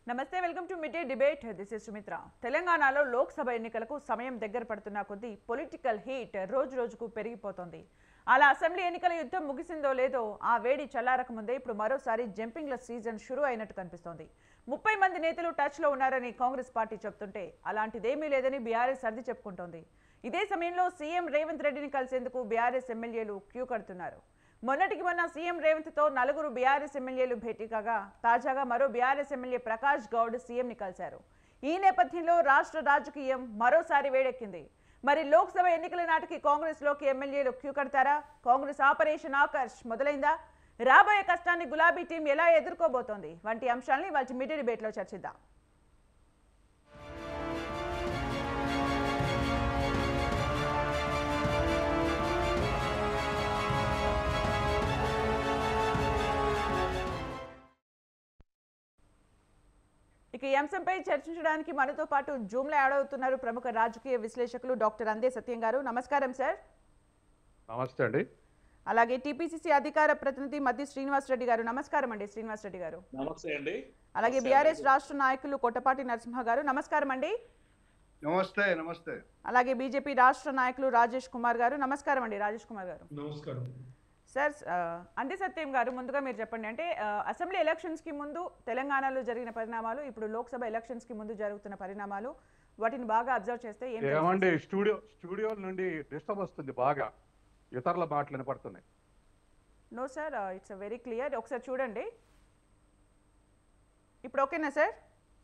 నమస్తే welcome to mid day debate this is Sumitra తెలంగాణలో లోక్సభ ఎన్నికలకు సమయం దగ్గర పడుతున్న కొద్దీ పొలిటికల్ హీట్ రోజు రోజుకు పెరిగిపోతోంది అలా అసెంబ్లీ ఎన్నికల యుద్ధం ముగిసిందో లేదో ఆ వేడి చల్లారక ముందే ఇప్పుడు మరోసారి జంపింగ్ల సీజన్ షురూ అయినట్టు కనిపిస్తోంది ముప్పై మంది నేతలు టచ్లో ఉన్నారని కాంగ్రెస్ పార్టీ చెప్తుంటే అలాంటిదేమీ లేదని బీఆర్ఎస్ సర్ది చెప్పుకుంటోంది ఇదే సమయంలో సీఎం రేవంత్ రెడ్డిని కలిసేందుకు బీఆర్ఎస్ ఎమ్మెల్యేలు క్యూ కడుతున్నారు మొన్నటికి మొన్న సీఎం రేవంత్తో నలుగురు బీఆర్ఎస్ ఎమ్మెల్యేలు భేటీ కాగా తాజాగా మరో బీఆర్ఎస్ ఎమ్మెల్యే ప్రకాష్ గౌడ్ సీఎంని కలిశారు ఈ నేపథ్యంలో రాష్ట్ర రాజకీయం మరోసారి వేడెక్కింది మరి లోక్సభ ఎన్నికల నాటికి కాంగ్రెస్లోకి ఎమ్మెల్యేలు క్యూ కడతారా కాంగ్రెస్ ఆపరేషన్ ఆకర్ష్ మొదలైందా రాబోయే కష్టాన్ని గులాబీ టీం ఎలా ఎదుర్కోబోతోంది వంటి అంశాలని వాళ్ళ మిడ్ డిబేట్లో చర్చిద్దాం ఇక ఈ అంశంపై చర్చించడానికి మనతో పాటు జూమ్లో యాడ్ అవుతున్నారు ప్రముఖ రాజకీయ విశ్లేషకులు డాక్టర్ అందే సత్యం గారు నమస్కారం సార్ నమస్తే అండి అలాగే టీపీసీసీ అధికార ప్రతినిధి మద్ది శ్రీనివాస్ రెడ్డి గారు నమస్కారం అండి శ్రీనివాస్ రెడ్డి గారు నమస్తే అండి అలాగే నమస్తే బీఆర్ఎస్ అండి. రాష్ట్ర నాయకులు కొట్టపాటి నరసింహ గారు నమస్కారం అండి నమస్తే నమస్తే అలాగే బీజేపీ రాష్ట్ర నాయకులు రాజేష్ కుమార్ గారు నమస్కారం అండి రాజేష్ కుమార్ గారు నమస్కారం సార్ ఆ, అందే సత్యం గారు ముందుగా మీరు చెప్పండి అంటే ఆ, అసెంబ్లీ ఎలక్షన్స్ కి ముందు తెలంగాణలో జరిగిన పరిణామాలు ఇప్పుడు లోక్సభ ఎలక్షన్స్ కి ముందు జరుగుతున్న పరిణామాలు వాటిని బాగా అబ్జర్వ్ చేస్తే ఏం తెలుస్తుంది? ఏమండి స్టూడియో స్టూడియో నుండి డిస్టర్బ్ వస్తుంది బాగా ఇతరుల మాటలు వినపడుతున్నాయి no sir it's very clear ఒకసారి చూడండి ఇప్పుడు ఓకేనా సార్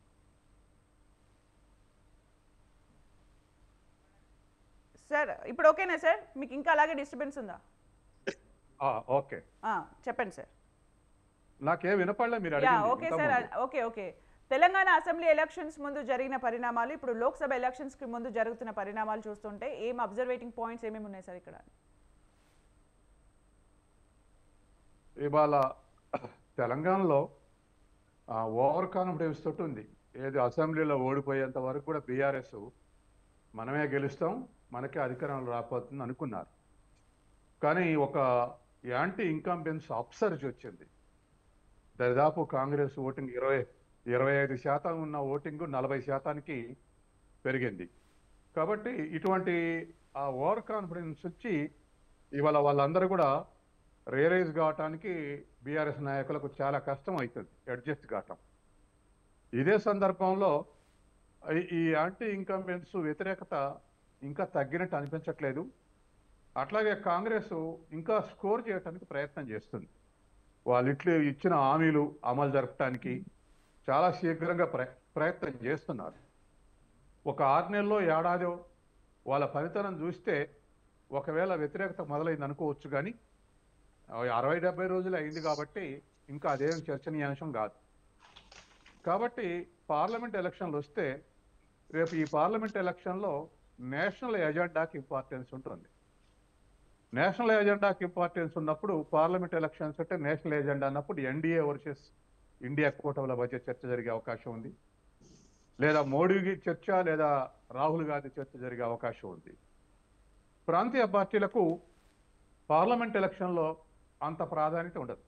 సార్ ఇప్పుడు ఓకేనా సార్ మీకు ఇంకా అలాగే డిస్టర్బెన్స్ ఉందా ఆ, ఓకే ఆ, చెప్పండి సార్ నాకేం వినపడలే మీరు యా అడిగింది ఓకే ఇంతకు సార్ ముందు. Okay okay Telangana assembly elections ముందు జరిగిన పరిణామాలు ఇప్పుడు లోక్సభ ఎలక్షన్స్ కి ముందు జరుగుతున్న పరిణామాలు చూస్తుంటే ఏం అబ్జర్వేటింగ్ పాయింట్స్ ఏమేమి ఉన్నాయి సార్ ఇక్కడ ఇవాళ తెలంగాణలో ఓవర్ కాన్ఫిడెన్స్ తోటి ఉంది ఏది అసెంబ్లీలో ఓడిపోయేంత వరకు కూడా బీఆర్ఎస్ మనమే గెలుస్తాం మనకే అధికారంలో రాకపోతుంది అనుకున్నారు కానీ ఒక యాంటీ ఇన్కంబెన్స్ అప్సర్జ్ వచ్చింది దాదాపు కాంగ్రెస్ ఓటింగ్ ఇరవై ఇరవై ఐదు శాతం ఉన్న ఓటింగ్ నలభై శాతానికి పెరిగింది కాబట్టి ఇటువంటి ఆ ఓవర్ కాన్ఫిడెన్స్ వచ్చి ఇవాళ వాళ్ళందరూ కూడా రియలైజ్ కావటానికి బీఆర్ఎస్ నాయకులకు చాలా కష్టం అవుతుంది అడ్జస్ట్ కావటం ఇదే సందర్భంలో ఈ- ఈ యాంటీ ఇన్కంబెన్స్ వ్యతిరేకత ఇంకా తగ్గినట్టు అనిపించట్లేదు అట్లాగే కాంగ్రెస్ ఇంకా స్కోర్ చేయడానికి ప్రయత్నం చేస్తుంది వాళ్ళు ఇట్లు ఇచ్చిన హామీలు అమలు జరపడానికి చాలా శీఘ్రంగా ప్ర ప్రయత్నం చేస్తున్నారు ఒక ఆరు నెలల్లో ఏడాదో వాళ్ళ పనితనం చూస్తే ఒకవేళ వ్యతిరేకత మొదలైంది అనుకోవచ్చు కానీ అరవై డెబ్బై రోజులు అయింది కాబట్టి ఇంకా అదేం చర్చనీయాంశం కాదు కాబట్టి పార్లమెంట్ ఎలక్షన్లు వస్తే రేపు ఈ పార్లమెంట్ ఎలక్షన్లో నేషనల్ ఎజెండాకి ఇంపార్టెన్స్ ఉంటుంది నేషనల్ ఎజెండాకి ఇంపార్టెన్స్ ఉన్నప్పుడు పార్లమెంట్ ఎలక్షన్స్ అంటే నేషనల్ ఎజెండా అన్నప్పుడు ఎన్డీఏ వర్సెస్ ఇండియా కూటమిల మధ్య చర్చ జరిగే అవకాశం ఉంది లేదా మోడీకి చర్చ లేదా రాహుల్ గాంధీ చర్చ జరిగే అవకాశం ఉంది ప్రాంతీయ పార్టీలకు పార్లమెంట్ ఎలక్షన్లో అంత ప్రాధాన్యత ఉండదు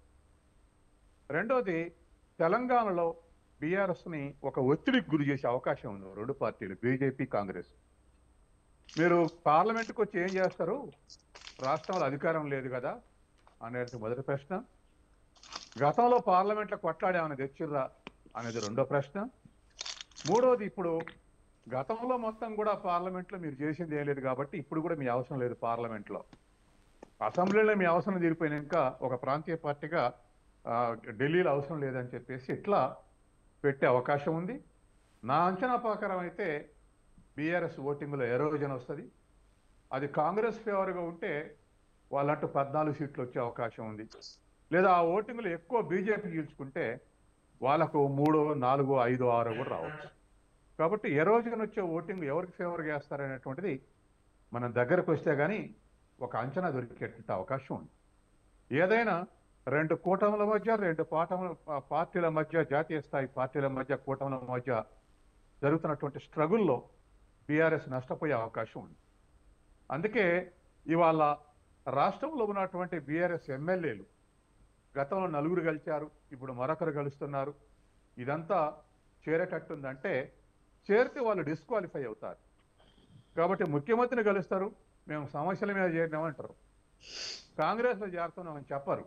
రెండోది తెలంగాణలో బీఆర్ఎస్ని ఒక ఒత్తిడికి గురి చేసే అవకాశం ఉంది రెండు పార్టీలు బీజేపీ కాంగ్రెస్ మీరు పార్లమెంట్కి వచ్చి ఏం చేస్తారు రాష్ట్రంలో అధికారం లేదు కదా అనేది మొదటి ప్రశ్న గతంలో పార్లమెంట్లో కొట్లాడేమని తెచ్చిర్రా అనేది రెండో ప్రశ్న మూడోది ఇప్పుడు గతంలో మొత్తం కూడా పార్లమెంట్లో మీరు చేసింది ఏం లేదు కాబట్టి ఇప్పుడు కూడా మీ అవసరం లేదు పార్లమెంట్లో అసెంబ్లీలో మీ అవసరం తీరిపోయినాక ఒక ప్రాంతీయ పార్టీగా ఆ, ఢిల్లీలో అవసరం లేదని చెప్పేసి ఇట్లా పెట్టే అవకాశం ఉంది నా అంచనా ప్రకారం అయితే బీఆర్ఎస్ ఓటింగ్లో ఎరోజన్ వస్తుంది అది కాంగ్రెస్ ఫేవర్గా ఉంటే వాళ్ళంటూ పద్నాలుగు సీట్లు వచ్చే అవకాశం ఉంది లేదా ఆ ఓటింగ్లో ఎక్కువ బీజేపీ గెలుచుకుంటే వాళ్ళకు మూడు నాలుగు ఐదు ఆరు కూడా రావచ్చు కాబట్టి ఎరోజన్ వచ్చే ఓటింగ్ ఎవరికి ఫేవర్గా వేస్తారనేటువంటిది మనం దగ్గరకు వస్తే కానీ ఒక అంచనా దొరికేటువంటి అవకాశం ఉంది ఏదైనా రెండు కూటముల మధ్య రెండు పాటముల పా- పార్టీల మధ్య జాతీయ స్థాయి పార్టీల మధ్య కూటముల మధ్య జరుగుతున్నటువంటి స్ట్రగుల్లో బీఆర్ఎస్ నష్టపోయే అవకాశం ఉంది అందుకే ఇవాళ రాష్ట్రంలో ఉన్నటువంటి బీఆర్ఎస్ ఎమ్మెల్యేలు గతంలో నలుగురు గెలిచారు ఇప్పుడు మరొకరు గెలుస్తున్నారు ఇదంతా చేరేటట్టుందంటే చేరితే వాళ్ళు డిస్క్వాలిఫై అవుతారు కాబట్టి ముఖ్యమంత్రిని కలుస్తారు మేము సమస్యల మీద చేరినామంటారు కాంగ్రెస్లో చేరుతున్నామని చెప్పరు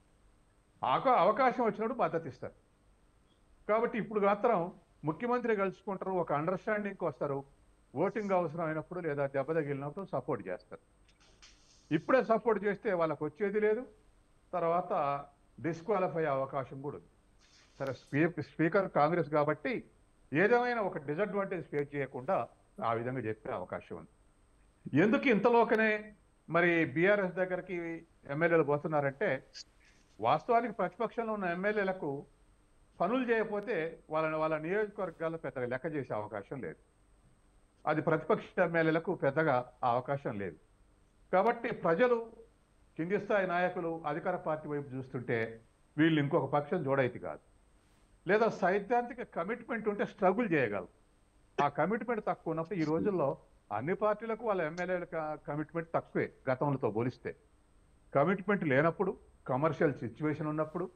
ఆక- అవకాశం వచ్చినప్పుడు మద్దతు ఇస్తారు కాబట్టి ఇప్పుడు మాత్రం ముఖ్యమంత్రి కలుసుకుంటారు ఒక అండర్స్టాండింగ్కి వస్తారు ఓటింగ్ అవసరం అయినప్పుడు లేదా దెబ్బ తగిలినప్పుడు సపోర్ట్ చేస్తారు ఇప్పుడే సపోర్ట్ చేస్తే వాళ్ళకి వచ్చేది లేదు తర్వాత డిస్క్వాలిఫై అయ్యే అవకాశం కూడా ఉంది సరే స్పీ స్పీకర్ కాంగ్రెస్ కాబట్టి ఏదేమైనా ఒక డిసడ్వాంటేజ్ ఫేస్ చేయకుండా ఆ విధంగా చెప్పే అవకాశం ఉంది ఎందుకు ఇంతలోకనే మరి బీఆర్ఎస్ దగ్గరికి ఎమ్మెల్యేలు పోతున్నారంటే వాస్తవానికి ప్రతిపక్షంలో ఉన్న ఎమ్మెల్యేలకు పనులు చేయకపోతే వాళ్ళని వాళ్ళ నియోజకవర్గాల్లో పెద్దగా లెక్క చేసే అవకాశం లేదు అది ప్రతిపక్ష ఎమ్మెల్యేలకు పెద్దగా ఆ అవకాశం లేదు కాబట్టి ప్రజలు కింది స్థాయి నాయకులు అధికార పార్టీ వైపు చూస్తుంటే వీళ్ళు ఇంకొక పక్షం జోడైతే కాదు లేదా సైద్ధాంతిక కమిట్మెంట్ ఉంటే స్ట్రగుల్ చేయగలరు ఆ కమిట్మెంట్ తక్కువ ఉన్నప్పుడు ఈ రోజుల్లో అన్ని పార్టీలకు వాళ్ళ ఎమ్మెల్యేల కమిట్మెంట్ తక్కువే గతంలో పోలిస్తే కమిట్మెంట్ లేనప్పుడు కమర్షియల్ సిచ్యువేషన్ ఉన్నప్పుడు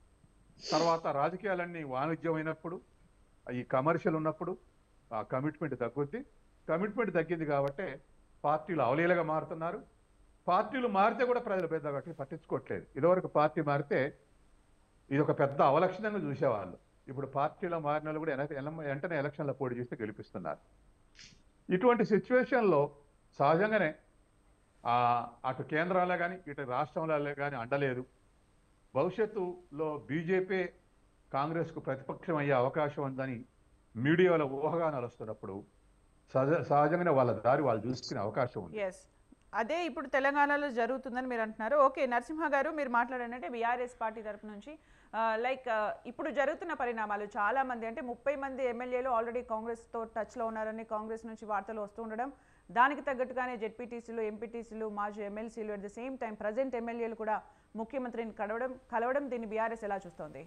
తర్వాత రాజకీయాలన్నీ వాణిజ్యం అయినప్పుడు ఈ కమర్షియల్ ఉన్నప్పుడు ఆ కమిట్మెంట్ తగ్గుద్ది కమిట్మెంట్ తగ్గింది కాబట్టి పార్టీలు అవలీలగా మారుతున్నారు పార్టీలు మారితే కూడా ప్రజలు పెద్దగా పట్టించుకోవట్లేదు ఇదివరకు పార్టీ మారితే ఇది ఒక పెద్ద అవలక్షణంగా చూసేవాళ్ళు ఇప్పుడు పార్టీలో మారిన వాళ్ళు కూడా వెనక- ఎల- వెంటనే ఎలక్షన్లో పోటీ చేస్తే గెలిపిస్తున్నారు ఇటువంటి సిచ్యువేషన్లో సహజంగానే ఆ, అటు కేంద్రంలో కానీ ఇటు రాష్ట్రంలో కానీ అండలేదు భవిష్యత్తులో బీజేపీ కాంగ్రెస్కు ప్రతిపక్షం అయ్యే అవకాశం ఉందని మీడియాలో ఊహగానాలు వస్తున్నప్పుడు సహజ సహజంగానే వాళ్ళ దారి వాళ్ళు చూసుకునే అవకాశం ఉంది ఎస్ అదే ఇప్పుడు తెలంగాణలో జరుగుతుందని మీరు అంటున్నారు ఓకే నరసింహ గారు మీరు మాట్లాడారంటే బీఆర్ఎస్ పార్టీ తరపు నుంచి లైక్ ఇప్పుడు జరుగుతున్న పరిణామాలు చాలా మంది అంటే ముప్పై మంది ఎమ్మెల్యేలు ఆల్రెడీ కాంగ్రెస్తో టచ్లో ఉన్నారని కాంగ్రెస్ నుంచి వార్తలు వస్తూ ఉండడం దానికి తగ్గట్టుగానే జెడ్పీటీసీలు ఎంపీటీసీలు మాజీ ఎమ్మెల్సీలు at the same time present ఎమ్మెల్యేలు కూడా ముఖ్యమంత్రిని కలవడం కలవడం దీన్ని బీఆర్ఎస్ ఎలా చూస్తోంది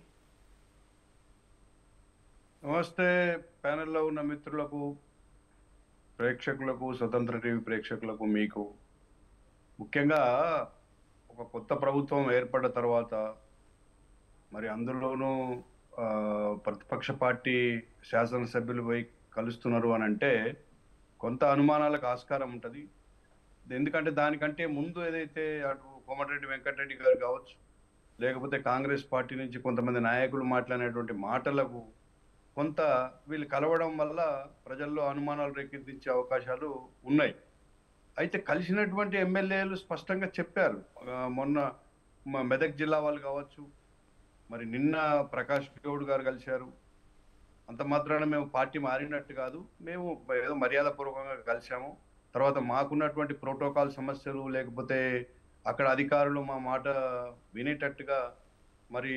నమస్తే ప్యానెల్లో ఉన్న మిత్రులకు ప్రేక్షకులకు స్వతంత్ర టీవీ ప్రేక్షకులకు మీకు ముఖ్యంగా ఒక కొత్త ప్రభుత్వం ఏర్పడ్డ తర్వాత మరి అందులోనూ ఆ, ప్రతిపక్ష పార్టీ శాసనసభ్యులు పోయి కలుస్తున్నారు అని అంటే కొంత అనుమానాలకు ఆస్కారం ఉంటుంది ఎందుకంటే దానికంటే ముందు ఏదైతే అటు కోమటిరెడ్డి వెంకటరెడ్డి గారు కావచ్చు లేకపోతే కాంగ్రెస్ పార్టీ నుంచి కొంతమంది నాయకులు మాట్లాడినటువంటి మాటలకు కొంత వీళ్ళు కలవడం వల్ల ప్రజల్లో అనుమానాలు రేకెత్తించే అవకాశాలు ఉన్నాయి అయితే కలిసినటువంటి ఎమ్మెల్యేలు స్పష్టంగా చెప్పారు ఆ, మొన్న మా మెదక్ జిల్లా వాళ్ళు కావచ్చు మరి నిన్న ప్రకాష్ గౌడ్ గారు కలిశారు అంత మాత్రాన మేము పార్టీ మారినట్టు కాదు మేము ఏదో మర్యాదపూర్వకంగా కలిసాము తర్వాత మాకున్నటువంటి ప్రోటోకాల్ సమస్యలు లేకపోతే అక్కడ అధికారులు మా మాట వినేటట్టుగా మరి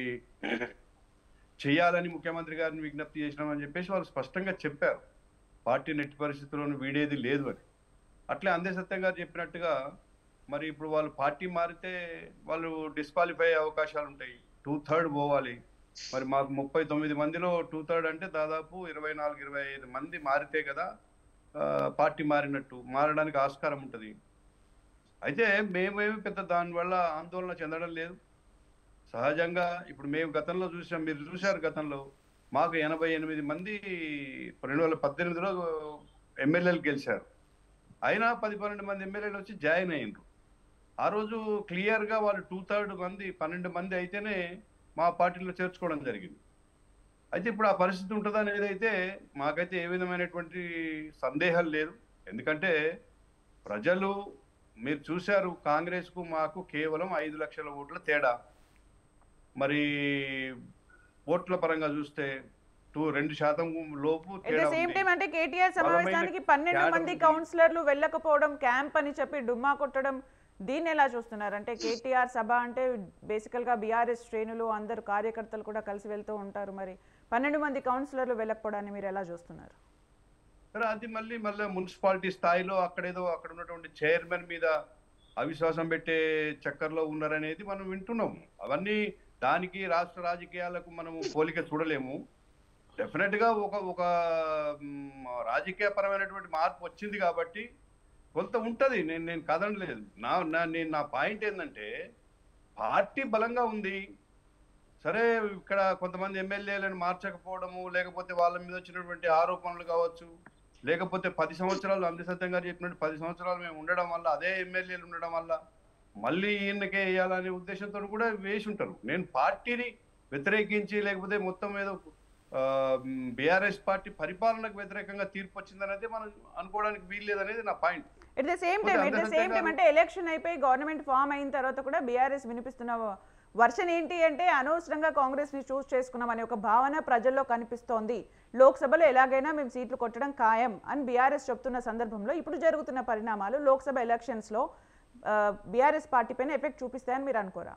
చేయాలని ముఖ్యమంత్రి గారిని విజ్ఞప్తి చేసినామని చెప్పేసి వాళ్ళు స్పష్టంగా చెప్పారు పార్టీ నెట్టి పరిస్థితుల్లోనూ వీడేది లేదు అని అట్లే అందే సత్యం గారు చెప్పినట్టుగా మరి ఇప్పుడు వాళ్ళు పార్టీ మారితే వాళ్ళు డిస్క్వాలిఫై అయ్యే అవకాశాలు ఉంటాయి టూ థర్డ్ పోవాలి మరి మాకు ముప్పై తొమ్మిది మందిలో టూ థర్డ్ అంటే దాదాపు ఇరవై నాలుగు ఇరవై ఐదు మంది మారితే కదా ఆ, పార్టీ మారినట్టు మారడానికి ఆస్కారం ఉంటుంది అయితే మేమేమి పెద్ద దానివల్ల ఆందోళన చెందడం లేదు సహజంగా ఇప్పుడు మేము గతంలో చూసాం మీరు చూశారు గతంలో మాకు ఎనభై ఎనిమిది మంది రెండు వేల పద్దెనిమిదిలో ఎమ్మెల్యేలు గెలిచారు అయినా పది పన్నెండు మంది ఎమ్మెల్యేలు వచ్చి జాయిన్ అయ్యిండ్రు ఆ రోజు క్లియర్గా వాళ్ళు టూ థర్డ్ మంది పన్నెండు మంది అయితేనే మా పార్టీలో చేర్చుకోవడం జరిగింది అయితే ఇప్పుడు ఆ పరిస్థితి ఉంటుందా అనేది అయితే మాకైతే ఏ విధమైనటువంటి సందేహం లేదు ఎందుకంటే ప్రజలు మీరు చూశారు కాంగ్రెస్కు మాకు కేవలం ఐదు లక్షల ఓట్ల తేడా మరి ఓట్ల పరంగా చూస్తే టూ రెండు శాతం లోపు ఎట్ ద తేడా సేమ్ ఉంది. టైం అంటే కేటీఆర్ బలమైన సమావేశానికి పన్నెండు క్యాడర్ మంది ఉంది. కౌన్సిలర్లు వెళ్ళకపోవడం క్యాంప్ అని చెప్పి డుమ్మా కొట్టడం దీన్ని ఎలా చూస్తున్నారు అంటే కేటీఆర్ సభ అంటే బేసికల్ గా బీఆర్ఎస్ శ్రేణులు అందరు కార్యకర్తలు కూడా కలిసి వెళ్తూ ఉంటారు మరి పన్నెండు మంది కౌన్సిలర్లు వెళ్ళకపోవడాన్ని మీరు ఎలా చూస్తున్నారు సరే అది మళ్ళీ మళ్ళీ మున్సిపాలిటీ స్థాయిలో అక్కడేదో అక్కడ ఉన్నటువంటి చైర్మన్ మీద అవిశ్వాసం పెట్టే చక్కర్లో ఉన్నారనేది మనం వింటున్నాము అవన్నీ దానికి రాష్ట్ర రాజకీయాలకు మనము పోలిక చూడలేము డెఫినెట్ గా ఒక ఒక మ్, రాజకీయపరమైనటువంటి మార్పు వచ్చింది కాబట్టి కొంత ఉంటది నేను నేను కదనలేదు నా నా నేను నా పాయింట్ ఏంటంటే పార్టీ బలంగా ఉంది సరే ఇక్కడ కొంతమంది ఎమ్మెల్యేలను మార్చకపోవడము లేకపోతే వాళ్ళ మీద వచ్చినటువంటి ఆరోపణలు కావచ్చు లేకపోతే పది సంవత్సరాలు అంది సత్యం గారు చెప్పినట్టు పది సంవత్సరాలు మేము ఉండడం వల్ల అదే ఎమ్మెల్యేలు ఉండడం వల్ల మళ్ళీ ఈయనకే వేయాలనే ఉద్దేశంతో కూడా వేసి ఉంటారు నేను పార్టీని వ్యతిరేకించి లేకపోతే మొత్తం మీద బీఆర్ఎస్ పార్టీ పరిపాలనకు వ్యతిరేకంగా తీర్పు వచ్చిందనేది మనం అనుకోవడానికి వీల్లేదనేది నా పాయింట్ ఎట్ ద సేమ్ పోతే టైం ఎట్ ద అందరి సేమ్ టైం సంఘాలు- అంటే ఎలక్షన్ అయిపోయి గవర్నమెంట్ ఫామ్ అయిన తర్వాత కూడా బీఆర్ఎస్ వినిపిస్తున్న వర్షన్ ఏంటి అంటే అనవసరంగా కాంగ్రెస్ ని చూస్ చేసుకున్నాం అనే ఒక భావన ప్రజల్లో కనిపిస్తోంది లోక్సభలో ఎలాగైనా మేము సీట్లు కొట్టడం ఖాయం అని బీఆర్ఎస్ చెప్తున్న సందర్భంలో ఇప్పుడు జరుగుతున్న పరిణామాలు లోక్సభ ఎలక్షన్స్ లో బీఆర్ఎస్ పార్టీ పైన ఎఫెక్ట్ చూపిస్తాయని మీరు అనుకోరా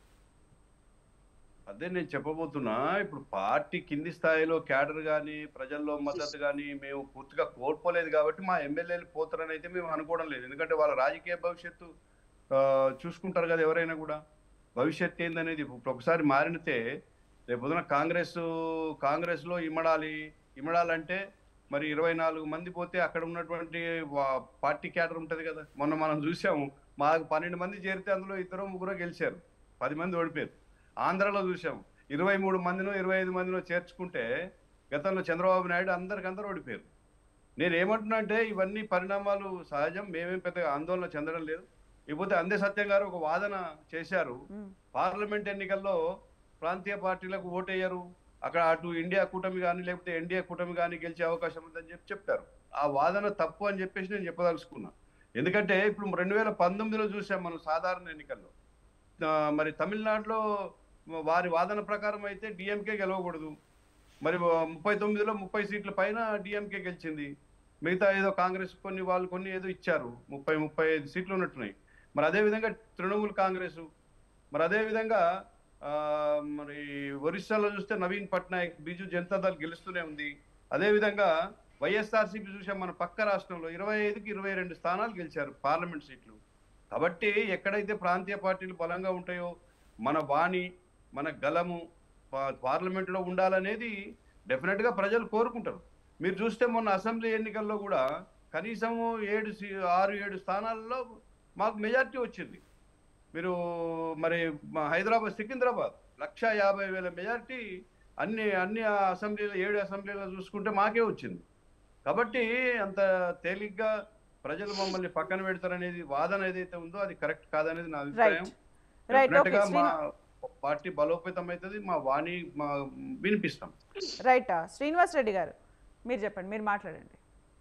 అదే నేను చెప్పబోతున్నా ఇప్పుడు పార్టీ కింది స్థాయిలో క్యాడర్ కానీ ప్రజల్లో మద్దతు కానీ మేము పూర్తిగా కోల్పోలేదు కాబట్టి మా ఎమ్మెల్యేలు పోతారని అయితే మేము అనుకోవడం లేదు ఎందుకంటే వాళ్ళ రాజకీయ భవిష్యత్తు ఆ, చూసుకుంటారు కదా ఎవరైనా కూడా భవిష్యత్ ఏందనేది ఇప్పుడు ఒకసారి మారితే రేపు పొద్దున కాంగ్రెస్ కాంగ్రెస్లో ఇమ్మడాలి ఇమ్మడాలంటే మరి ఇరవై నాలుగు మంది పోతే అక్కడ ఉన్నటువంటి వా- పార్టీ క్యాడర్ ఉంటది కదా మొన్న మనం చూసాము మాకు పన్నెండు మంది చేరితే అందులో ఇద్దరు ముగ్గురు గెలిచారు పది మంది ఓడిపోయారు ఆంధ్రాలో చూసాం ఇరవై మూడు మందినో ఇరవై ఐదు మందినో చేర్చుకుంటే గతంలో చంద్రబాబు నాయుడు అందరికందరూ ఓడిపోయారు నేను ఏమంటున్నా అంటే ఇవన్నీ పరిణామాలు సహజం మేమేం పెద్దగా ఆందోళన చెందడం లేదు ఇకపోతే అందే సత్యం గారు ఒక వాదన చేశారు మ్మ్. పార్లమెంట్ ఎన్నికల్లో ప్రాంతీయ పార్టీలకు ఓటేయరు అక్కడ అటు ఇండియా కూటమి కానీ లేకపోతే ఎన్డీఏ కూటమి కానీ గెలిచే అవకాశం ఉందని చెప్పి చెప్పారు ఆ వాదన తప్పు అని చెప్పేసి నేను చెప్పదలుచుకున్నా ఎందుకంటే ఇప్పుడు రెండు వేల పంతొమ్మిదిలో చూసాం మనం సాధారణ ఎన్నికల్లో ఆ, మరి తమిళనాడులో వారి వాదన ప్రకారం అయితే డిఎంకే గెలవకూడదు మరి ముప్పై తొమ్మిదిలో ముప్పై సీట్ల పైన డిఎంకే గెలిచింది మిగతా ఏదో కాంగ్రెస్ కొన్ని వాళ్ళు కొన్ని ఏదో ఇచ్చారు ముప్పై ముప్పై ఐదు సీట్లు ఉన్నట్టున్నాయి మరి అదే విధంగా తృణమూల్ కాంగ్రెస్ మరి అదే విధంగా ఆ, మరి ఒరిస్సాలో చూస్తే నవీన్ పట్నాయక్ బిజు జనతాదళ్ గెలుస్తూనే ఉంది అదే విధంగా వైఎస్ఆర్సీపీ చూసాం మన పక్క రాష్ట్రంలో ఇరవై ఐదుకి ఇరవై రెండు స్థానాలు గెలిచారు పార్లమెంట్ సీట్లు కాబట్టి ఎక్కడైతే ప్రాంతీయ పార్టీలు బలంగా ఉంటాయో మన వాణి మన గలము పా- పార్లమెంట్లో ఉండాలనేది డెఫినెట్ గా ప్రజలు కోరుకుంటారు మీరు చూస్తే మొన్న అసెంబ్లీ ఎన్నికల్లో కూడా కనీసం ఏడు సీ- ఆరు ఏడు స్థానాల్లో మాకు మెజార్టీ వచ్చింది మీరు మరి మా హైదరాబాద్ సికింద్రాబాద్ లక్ష యాభై వేల మెజార్టీ అన్ని అన్ని అసెంబ్లీలో ఏడు అసెంబ్లీలో చూసుకుంటే మాకే వచ్చింది కాబట్టి అంత తేలిగ్గా ప్రజలు మమ్మల్ని పక్కన పెడతారనేది వాదన ఏదైతే ఉందో అది కరెక్ట్ కాదనేది నా అభిప్రాయం రైట్ రైట్ Definite ఓకే గా మా శ్రీను పార్టీ బలోపేతం అవుతుంది మా వాణి మా వినిపిస్తాం రైట్ శ్రీనివాస్ రెడ్డి గారు మీరు చెప్పండి మీరు మాట్లాడండి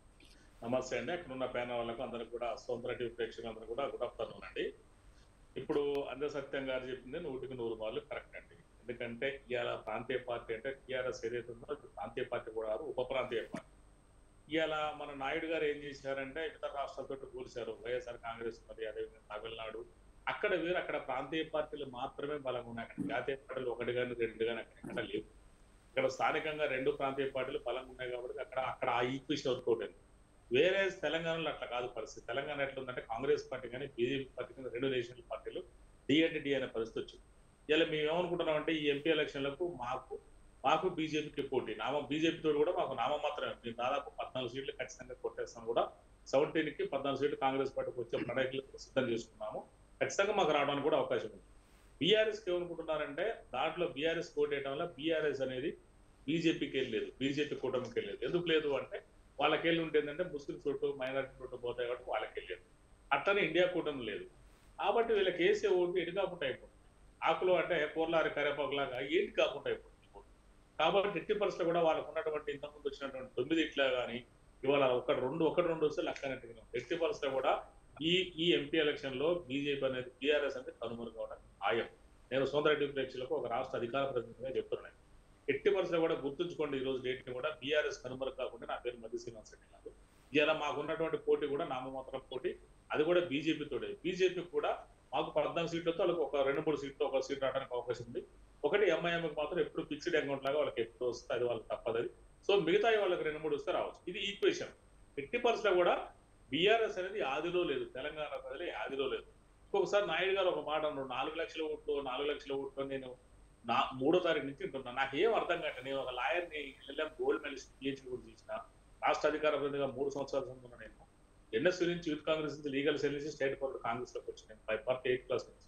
నమస్తే అండి అక్కడ ఉన్న ప్యానల్ వాళ్ళకు అందరికి కూడా సోమర టీవీ ప్రేక్షకులందరూ కూడా గుడ్ ఆఫ్టర్నూన్ అండి ఇప్పుడు అంద సత్యం గారు చెప్పింది నూటికి నూరు మార్లు కరెక్ట్ అండి ఎందుకంటే ఇవాళ ప్రాంతీయ పార్టీ అంటే టీఆర్ఎస్ ఏదైతే ఉందో అది ప్రాంతీయ పార్టీ కూడా కాదు ఉప ప్రాంతీయ పార్టీ ఇవాళ మన నాయుడు గారు ఏం చేశారంటే ఇతర రాష్ట్రాలతో కూల్చారు వైఎస్ఆర్ కాంగ్రెస్ మరి అదేవిధంగా తమిళనాడు అక్కడ వేరు అక్కడ ప్రాంతీయ పార్టీలు మాత్రమే బలంగా ఉన్నాయి అక్కడ జాతీయ పార్టీలు ఒకటి కానీ రెండు కానీ అక్కడ ఎక్కడ లేవు ఇక్కడ స్థానికంగా రెండు ప్రాంతీయ పార్టీలు బలంగా ఉన్నాయి కాబట్టి అక్కడ అక్కడ ఆ ఈక్వేషన్ వర్కౌట్ అయింది వేరే తెలంగాణలో అట్లా కాదు పరిస్థితి తెలంగాణ ఎట్లుందంటే కాంగ్రెస్ పార్టీ కానీ బీజేపీ పార్టీ కానీ రెండు నేషనల్ పార్టీలు డిఎన్టీ అనే పరిస్థితి వచ్చింది ఇలా మేము ఏమనుకుంటున్నాం అంటే ఈ ఎంపీ ఎలక్షన్లకు మాకు మాకు బీజేపీకి పోటీ నామం బీజేపీ తోటి కూడా మాకు నామం మాత్రమే మేము దాదాపు పద్నాలుగు సీట్లు ఖచ్చితంగా కొట్టేస్తాం కూడా సెవెంటీన్ కి పద్నాలుగు సీట్లు కాంగ్రెస్ పార్టీకి వచ్చే ప్రణాళికలు సిద్ధం చేసుకున్నాము ఖచ్చితంగా మాకు రావడానికి కూడా అవకాశం ఉంది బీఆర్ఎస్ ఏమనుకుంటున్నారంటే దాంట్లో బీఆర్ఎస్ కోటేయడం వల్ల బీఆర్ఎస్ అనేది బీజేపీకి వెళ్ళలేదు బీజేపీ కూటమికి వెళ్ళలేదు ఎందుకు లేదు అంటే వాళ్ళకి వెళ్ళి ఉంటే ఏంటంటే ముస్లిం ఓటు మైనారిటీ ఓటు పోతాయి కాబట్టి వాళ్ళకి వెళ్ళలేదు అట్లనే ఇండియా కూటమి లేదు కాబట్టి వీళ్ళకి వేసే ఓటు ఎటు కాకుండా అయిపోతుంది ఆకులు అంటే కూరలారి కరేపాకు లాగా ఏంటి కాకుండా అయిపోతుంది ఓటు. కాబట్టి ఎట్టి పరిస్థితులు కూడా వాళ్ళకు ఉన్నటువంటి ఇంతకుముందు వచ్చినటువంటి తొమ్మిది ఇట్లా కానీ ఇవాళ ఒకటి రెండు ఒకటి రెండు వస్తే లెక్కనట్టుగా ఎట్టి పరిస్థితులు కూడా ఈ ఈ ఎంపీ ఎలక్షన్ లో బీజేపీ అనేది బీఆర్ఎస్ అనేది కనుమరుగు కావడం ఖాయం నేను సోదరెడ్డి ప్రేక్షకులకు ఒక రాష్ట్ర అధికార ప్రతినిధిగా చెప్తున్నాను ఎట్టి పరిస్థితులు కూడా గుర్తుంచుకోండి ఈ రోజు డేట్ ని కూడా బీఆర్ఎస్ కనుమరుగు కాకుండా నా పేరు మధ్య శ్రీనివాస్ రెడ్డి కాదు ఇలా మాకున్నటువంటి పోటీ కూడా నామమాత్రం పోటీ అది కూడా బీజేపీ తోడే బీజేపీ కూడా మాకు పద్నాలుగు సీట్లతో వాళ్ళకి ఒక రెండు మూడు సీట్లు ఒక సీట్ రావడానికి అవకాశం ఉంది ఒకటి ఎంఐఎంకి మాత్రం ఎప్పుడు ఫిక్స్డ్ అకౌంట్ లాగా వాళ్ళకి ఎప్పుడు వస్తుంది అది వాళ్ళకి తప్పదు అది సో మిగతా వాళ్ళకి రెండు మూడు వస్తే రావచ్చు ఇది ఈక్వేషన్ ఎట్టి పరిస్థితుల్లో కూడా బీఆర్ఎస్ అనేది ఆదిలో లేదు తెలంగాణ ప్రజలే ఆదిలో లేదు ఇంకొకసారి నాయుడు గారు ఒక మాట అన్నాడు నాలుగు లక్షల ఓట్లు నాలుగు లక్షల ఓట్లు నేను నా మూడో తారీఖు నుంచి ఉంటున్నా నాకు ఏం అర్థం కావట్లేదు నేను ఒక లాయర్ని ఎల్ఎం గోల్డ్ మెడలిస్ట్ పిహెచ్డి కూడా చేసిన రాష్ట్ర అధికార ప్రతినిధిగా మూడు సంవత్సరాల సందున్నా నేను ఎన్ఎస్ నుంచి యూత్ కాంగ్రెస్ నుంచి లీగల్ సెల్ నుంచి స్టేట్ ఫార్వర్డ్ కాంగ్రెస్ లోకి వచ్చి నేను ఫైవ్ పార్టీ ఎయిట్ క్లాస్ నుంచి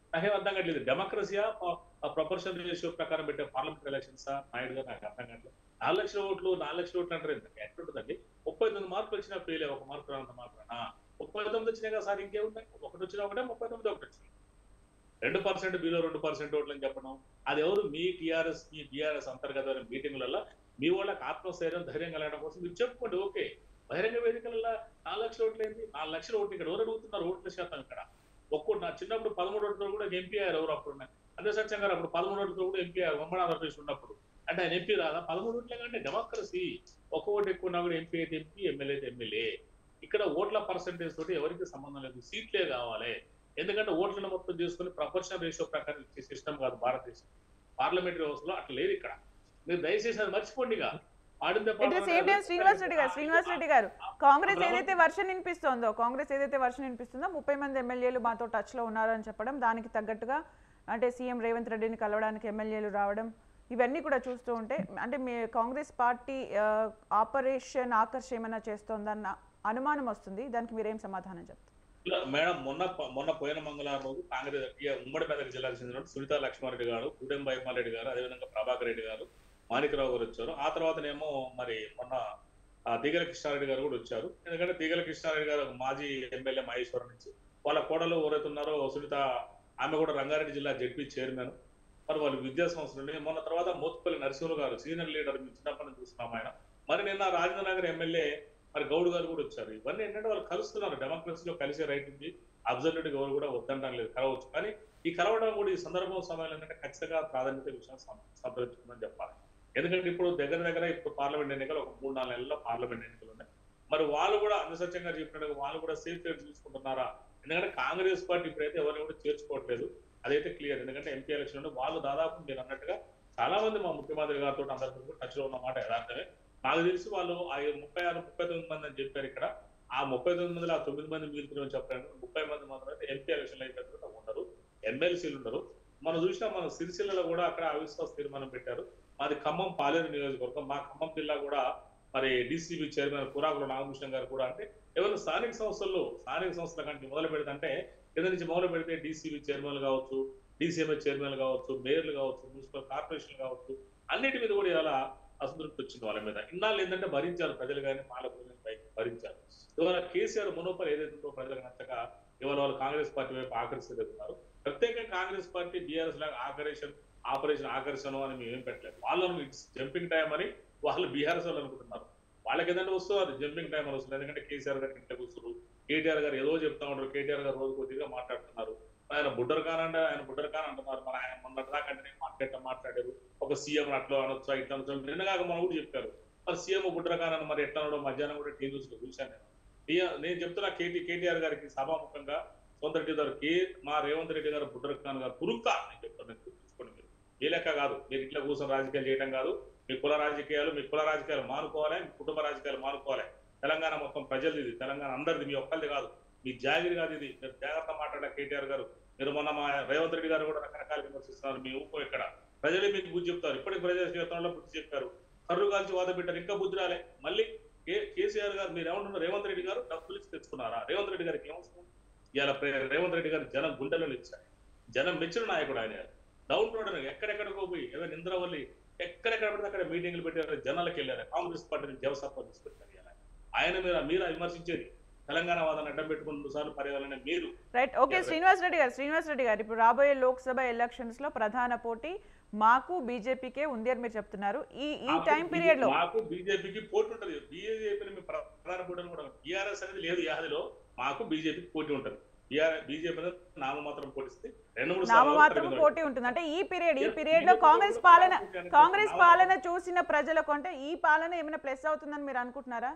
నాకేం అర్థం కావట్లేదు డెమోక్రసీయా ప్రొపర్షన్ రేషియో ప్రకారం పెట్టే పార్లమెంట్ ఎలక్షన్స్ నాయుడు గారు నాకు అర్థం కావట్లేదు నాలుగు లక్షల ఓట్లు నాలుగు లక్షల ఓట్లు అంటారు ఎందుకు ఎట్లుంటుందండి ముప్పై తొమ్మిది మార్కులు వచ్చినా ఫెయిల్ ఒక మార్కు రానంత మాత్రాన ముప్పై తొమ్మిది వచ్చినాయి కదా సార్ ఇంకేమున్నాయి ఒకటి వచ్చినా ఒకటే ముప్పై తొమ్మిది ఒకటి వచ్చినాయి రెండు పర్సెంట్ బిలో రెండు పర్సెంట్ ఓట్లు అని చెప్పడం అది ఎవరు మీ టీఆర్ఎస్ మీ టీఆర్ఎస్ అంతర్గత మీటింగ్లలో మీ వాళ్ళకి ఆత్మస్థైర్యం ధైర్యం కలగడం కోసం మీరు చెప్పుకోండి ఓకే బహిరంగ వేదికలలో నాలుగు లక్షల ఓట్లు ఏంటి నాలుగు లక్షల ఓట్లు ఇక్కడ ఎవరు అడుగుతున్నారు ఓట్ల శాతం ఇక్కడ ఒక్కటి నా చిన్నప్పుడు పదమూడు ఓట్లతో కూడా ఎంపీ అయ్యారు ఎవరు అప్పుడు అదే సత్యం గారు అప్పుడు పదమూడు ఓట్లతో కూడా ఎంపీ అయ్యారు ఉమ్మడి ఆంధ్రప్రదేశ్ ఉన్నప్పుడు అంటే ఆయన ఎంపీ రాదా పదమూడు ఓట్లే కంటే డెమోక్రసీ ఒక ఓటు ఎక్కువ ఉన్నా కూడా ఎంపీ అయితే ఎంపీ ఎమ్మెల్యే అయితే ఎమ్మెల్యే ఇక్కడ ఓట్ల పర్సంటేజ్ తోటి ఎవరికి సంబంధం లేదు సీట్లే కావాలి ఎందుకంటే ఓట్లను మొత్తం చేసుకుని ప్రపోర్షనల్ రేషియో ప్రకారం ఇచ్చే సిస్టమ్ కాదు భారతదేశం పార్లమెంటరీ వ్యవస్థలో అట్లా లేదు ఇక్కడ మీరు దయచేసి అది మర్చిపోండి ఇక ఆడిందే at the same time Srinivas Reddy garu Srinivas Reddy గారు కాంగ్రెస్ ఏదైతే వర్షన్ వినిపిస్తోందో కాంగ్రెస్ ఏదైతే వర్షన్ వినిపిస్తుందో ముప్పై మంది ఎమ్మెల్యేలు మాతో టచ్ లో ఉన్నారని చెప్పడం దానికి తగ్గట్టుగా అంటే సీఎం రేవంత్ రెడ్డిని కలవడానికి ఎమ్మెల్యేలు రావడం ఇవన్నీ కూడా చూస్తూ ఉంటే అంటే మీ కాంగ్రెస్ పార్టీ ఆ, ఆపరేషన్ ఆకర్ష్ ఏమైనా చేస్తోందన్న అనుమానం వస్తుంది దానికి మీరేం సమాధానం చెప్తారు ఇలా మేడం మొన్న ప- మొన్న పోయిన మంగళవారం రోజు కాంగ్రెస్ ఇక ఉమ్మడి మెదక్ జిల్లాకు చెందిన సునీత లక్ష్మారెడ్డి గారు గూడెం బైమాల్ రెడ్డి గారు అదేవిధంగా ప్రభాకర్ రెడ్డి గారు మాణికరావు గారు వచ్చారు ఆ తర్వాతనేమో మరి మొన్న ఆ, తీగల కృష్ణారెడ్డి గారు కూడా వచ్చారు ఎందుకంటే తీగల కృష్ణారెడ్డి గారు మాజీ ఎమ్మెల్యే మహేశ్వరం నుంచి వాళ్ళ కోడలు ఎవరైతే ఉన్నారో సునీత ఆమె కూడా రంగారెడ్డి జిల్లా జడ్పీ చైర్మన్ మరి వాళ్ళు విద్యా సంస్థలు మొన్న తర్వాత మోత్పల్లి నరసింహులు గారు సీనియర్ లీడర్ మీ చిన్నప్పటి నుంచి చూస్తున్నాం ఆయన మరి నిన్న రాజేంద్ర నగర్ ఎమ్మెల్యే మరి గౌడ్ గారు కూడా వచ్చారు ఇవన్నీ ఏంటంటే వాళ్ళు కలుస్తున్నారు డెమోక్రసీలో కలిసే రైట్ ఉంది అబ్జర్వేటివ్ ఎవరు కూడా వద్దంటాం లేదు కలవచ్చు కానీ ఈ కలవడం కూడా ఈ సందర్భం సమయంలో ఏంటంటే ఖచ్చితంగా ప్రాధాన్యత విషయం సం- సంప్రదించుకుందని చెప్పాలి ఎందుకంటే ఇప్పుడు దగ్గర దగ్గర ఇప్పుడు పార్లమెంట్ ఎన్నికలు ఒక మూడు నాలుగు నెలల్లో పార్లమెంట్ ఎన్నికలు ఉన్నాయి మరి వాళ్ళు కూడా అందసత్యంగా చెప్పినట్టు వాళ్ళు కూడా సేఫ్ సైడ్ చూసుకుంటున్నారా ఎందుకంటే కాంగ్రెస్ పార్టీ ఇప్పుడైతే ఎవరిని కూడా చేర్చుకోవట్లేదు అదైతే క్లియర్ ఎందుకంటే ఎంపీ ఎలక్షన్ లో వాళ్ళు దాదాపు మీరు అన్నట్టుగా చాలా మంది మా ముఖ్యమంత్రి గారితో అందరితో కూడా టచ్ లో ఉన్నమాట యథార్థమే నాకు తెలిసి వాళ్ళు ఆ ముప్పై ఆరు ముప్పై తొమ్మిది మంది అని చెప్పారు ఇక్కడ ఆ ముప్పై తొమ్మిది మందిలో ఆ తొమ్మిది మంది మిగులుతున్నామని చెప్పారు ముప్పై మంది మాత్రమే ఎంపీ ఎలక్షన్ అయిన తర్వాత ఉండరు ఎమ్మెల్సీలు ఉండరు మనం చూసినా మన సిరిసిల్లలో కూడా అక్కడ అవిశ్వాస తీర్మానం పెట్టారు మాది ఖమ్మం పాలేరు నియోజకవర్గం మా ఖమ్మం జిల్లా కూడా మరి డిసిబి చైర్మన్ కురాకుల నాగభూషణం గారు కూడా అంటే ఎవరైనా స్థానిక సంస్థల్లో స్థానిక సంస్థల కంటే మొదలు పెడితే కింద నుంచి మొదలు పెడితే డీసీబీ చైర్మన్లు కావచ్చు డీసీఎంఏ చైర్మన్లు కావచ్చు మేయర్లు కావచ్చు మున్సిపల్ కార్పొరేషన్లు కావచ్చు అన్నిటి మీద కూడా ఇలా అసంతృప్తి వచ్చింది వాళ్ళ మీద ఇన్నాళ్ళు ఏంటంటే భరించారు ప్రజలు కానీ పాలకులు కానీ పైకి భరించారు ఇవాళ కేసీఆర్ మునోపర్ ఏదైతే ఉందో ప్రజలకు నచ్చక ఇవాళ వాళ్ళు కాంగ్రెస్ పార్టీ వైపు ఆకర్షిస్తున్నారు ప్రత్యేకంగా కాంగ్రెస్ పార్టీ బీఆర్ఎస్ లాగా ఆకర్షణ ఆపరేషన్ ఆకర్షణ అని మేము ఏం పెట్టలేదు వాళ్ళను ఇట్స్ జంపింగ్ టైం అని వాళ్ళు బీఆర్ఎస్ వాళ్ళు అనుకుంటున్నారు వాళ్ళకి ఏదంటే వస్తుంది అది జంపింగ్ టైం అని వస్తుంది ఎందుకంటే కేసీఆర్ గారు ఇంట్లో కూర్చున్నారు కేటీఆర్ గారు ఏదో చెప్తా ఉంటారు కేటీఆర్ గారు రోజు కొద్దిగా మాట్లాడుతున్నారు ఆయన బుడ్డర్ ఖాన్ అంటే ఆయన బుడ్డర్ ఖాన్ అంటున్నారు మరి ఆయన మొన్న దాకా అంటే మాట్లాడటం మాట్లాడారు ఒక సీఎం అట్లా అనొచ్చా ఇట్లా అనొచ్చా నిన్న కాక మనం కూడా చెప్పారు మరి సీఎం బుడ్డర్ ఖాన్ అని మరి ఎట్లా అనడం మధ్యాహ్నం కూడా టీవీ న్యూస్ లో చూశాను నేను ఈ- నేను చెప్తున్నా కేటీ కేటీఆర్ గారికి సభాముఖంగా సొంత రెడ్డి గారు కే మా రేవంత్ రెడ్డి గారు బుడ్డర్ ఖాన్ గారు పురుక్క నేను చెప్తాను నేను గుర్తుంచుకోండి మీరు ఏ లెక్క కాదు మీరు ఇట్లా కూర్చొని రాజకీయాలు చేయడం కాదు మీ కుల రాజకీయాలు మీ కుల రాజకీయాలు మానుకోవాలి మీ కుటుంబ రాజకీయాలు మానుకోవాలి తెలంగాణ మొత్తం ప్రజలది ఇది తెలంగాణ అందరిది మీ ఒక్కరిది కాదు మీ జాగిరి కాదు ఇది మీరు జాగ్రత్త మాట్లాడే కేటీఆర్ గారు మీరు మొన్న మా రేవంత్ రెడ్డి గారు కూడా రకరకాల విమర్శిస్తున్నారు మీ ఊపో ఇక్కడ ప్రజలే మీకు బుద్ధి చెప్తారు ఇప్పటికి ప్రజల జీవితంలో బుద్ధి చెప్పారు కర్రు కాల్చి వాద పెట్టారు ఇంకా బుద్ధి రాలే మళ్ళీ కే కేసీఆర్ గారు మీరు ఏమంటున్నారు రేవంత్ రెడ్డి గారు డబ్బులు ఇచ్చి తెచ్చుకున్నారా రేవంత్ రెడ్డి గారికి ఏమవసరం ఇవాళ ప్రే- రేవంత్ రెడ్డి గారు జనం గుండెల్లో ఇచ్చారు జనం మెచ్చిన నాయకుడు ఆయన డౌన్ రోడ్ ఎక్కడెక్కడికో పోయి ఏదో నింద్రవల్లి ఎక్కడెక్కడ పడితే అక్కడ మీటింగ్లు పెట్టారు జనాలకు వెళ్ళారు కాంగ్రెస్ పార్టీని జవసత్వం తీసుకొచ్చారు ఇవాళ. ఆయన మీద మీరు విమర్శించేది తెలంగాణ వాదాన్ని అడ్డం పెట్టుకుని రెండు సార్లు పర్యాలనే మీరు రైట్ ఓకే శ్రీనివాస్ రెడ్డి గారు శ్రీనివాస్ రెడ్డి గారు ఇప్పుడు రాబోయే లోక్సభ ఎలక్షన్స్ లో ప్రధాన పోటీ మాకు బీజేపీకే ఉంది అని మీరు చెప్తున్నారు ఈ ఈ మాకు టైం పీరియడ్ లో మాకు బీజేపీకి పోటీ ఉంటది బీజేపీ ప్రధాన పోటీ కూడా టీఆర్ఎస్ అనేది లేదు ఈ యాదిలో మాకు బీజేపీకి పోటీ ఉంటది బీజేపీ అనేది నామమాత్రం పోటీస్తే రెండు మూడు సార్లు నామమాత్రం పరిమితం. పోటీ ఉంటుంది అంటే ఈ పీరియడ్ ఈ Yes, పీరియడ్ లో BJP కాంగ్రెస్ కూడా పాలన నామమాత్రం కాంగ్రెస్ నామమాత్రం. పాలన చూసిన ప్రజలకు అంటే ఈ పాలన ఏమైనా ప్లస్ అవుతుందని మీరు అనుకుంటున్నారా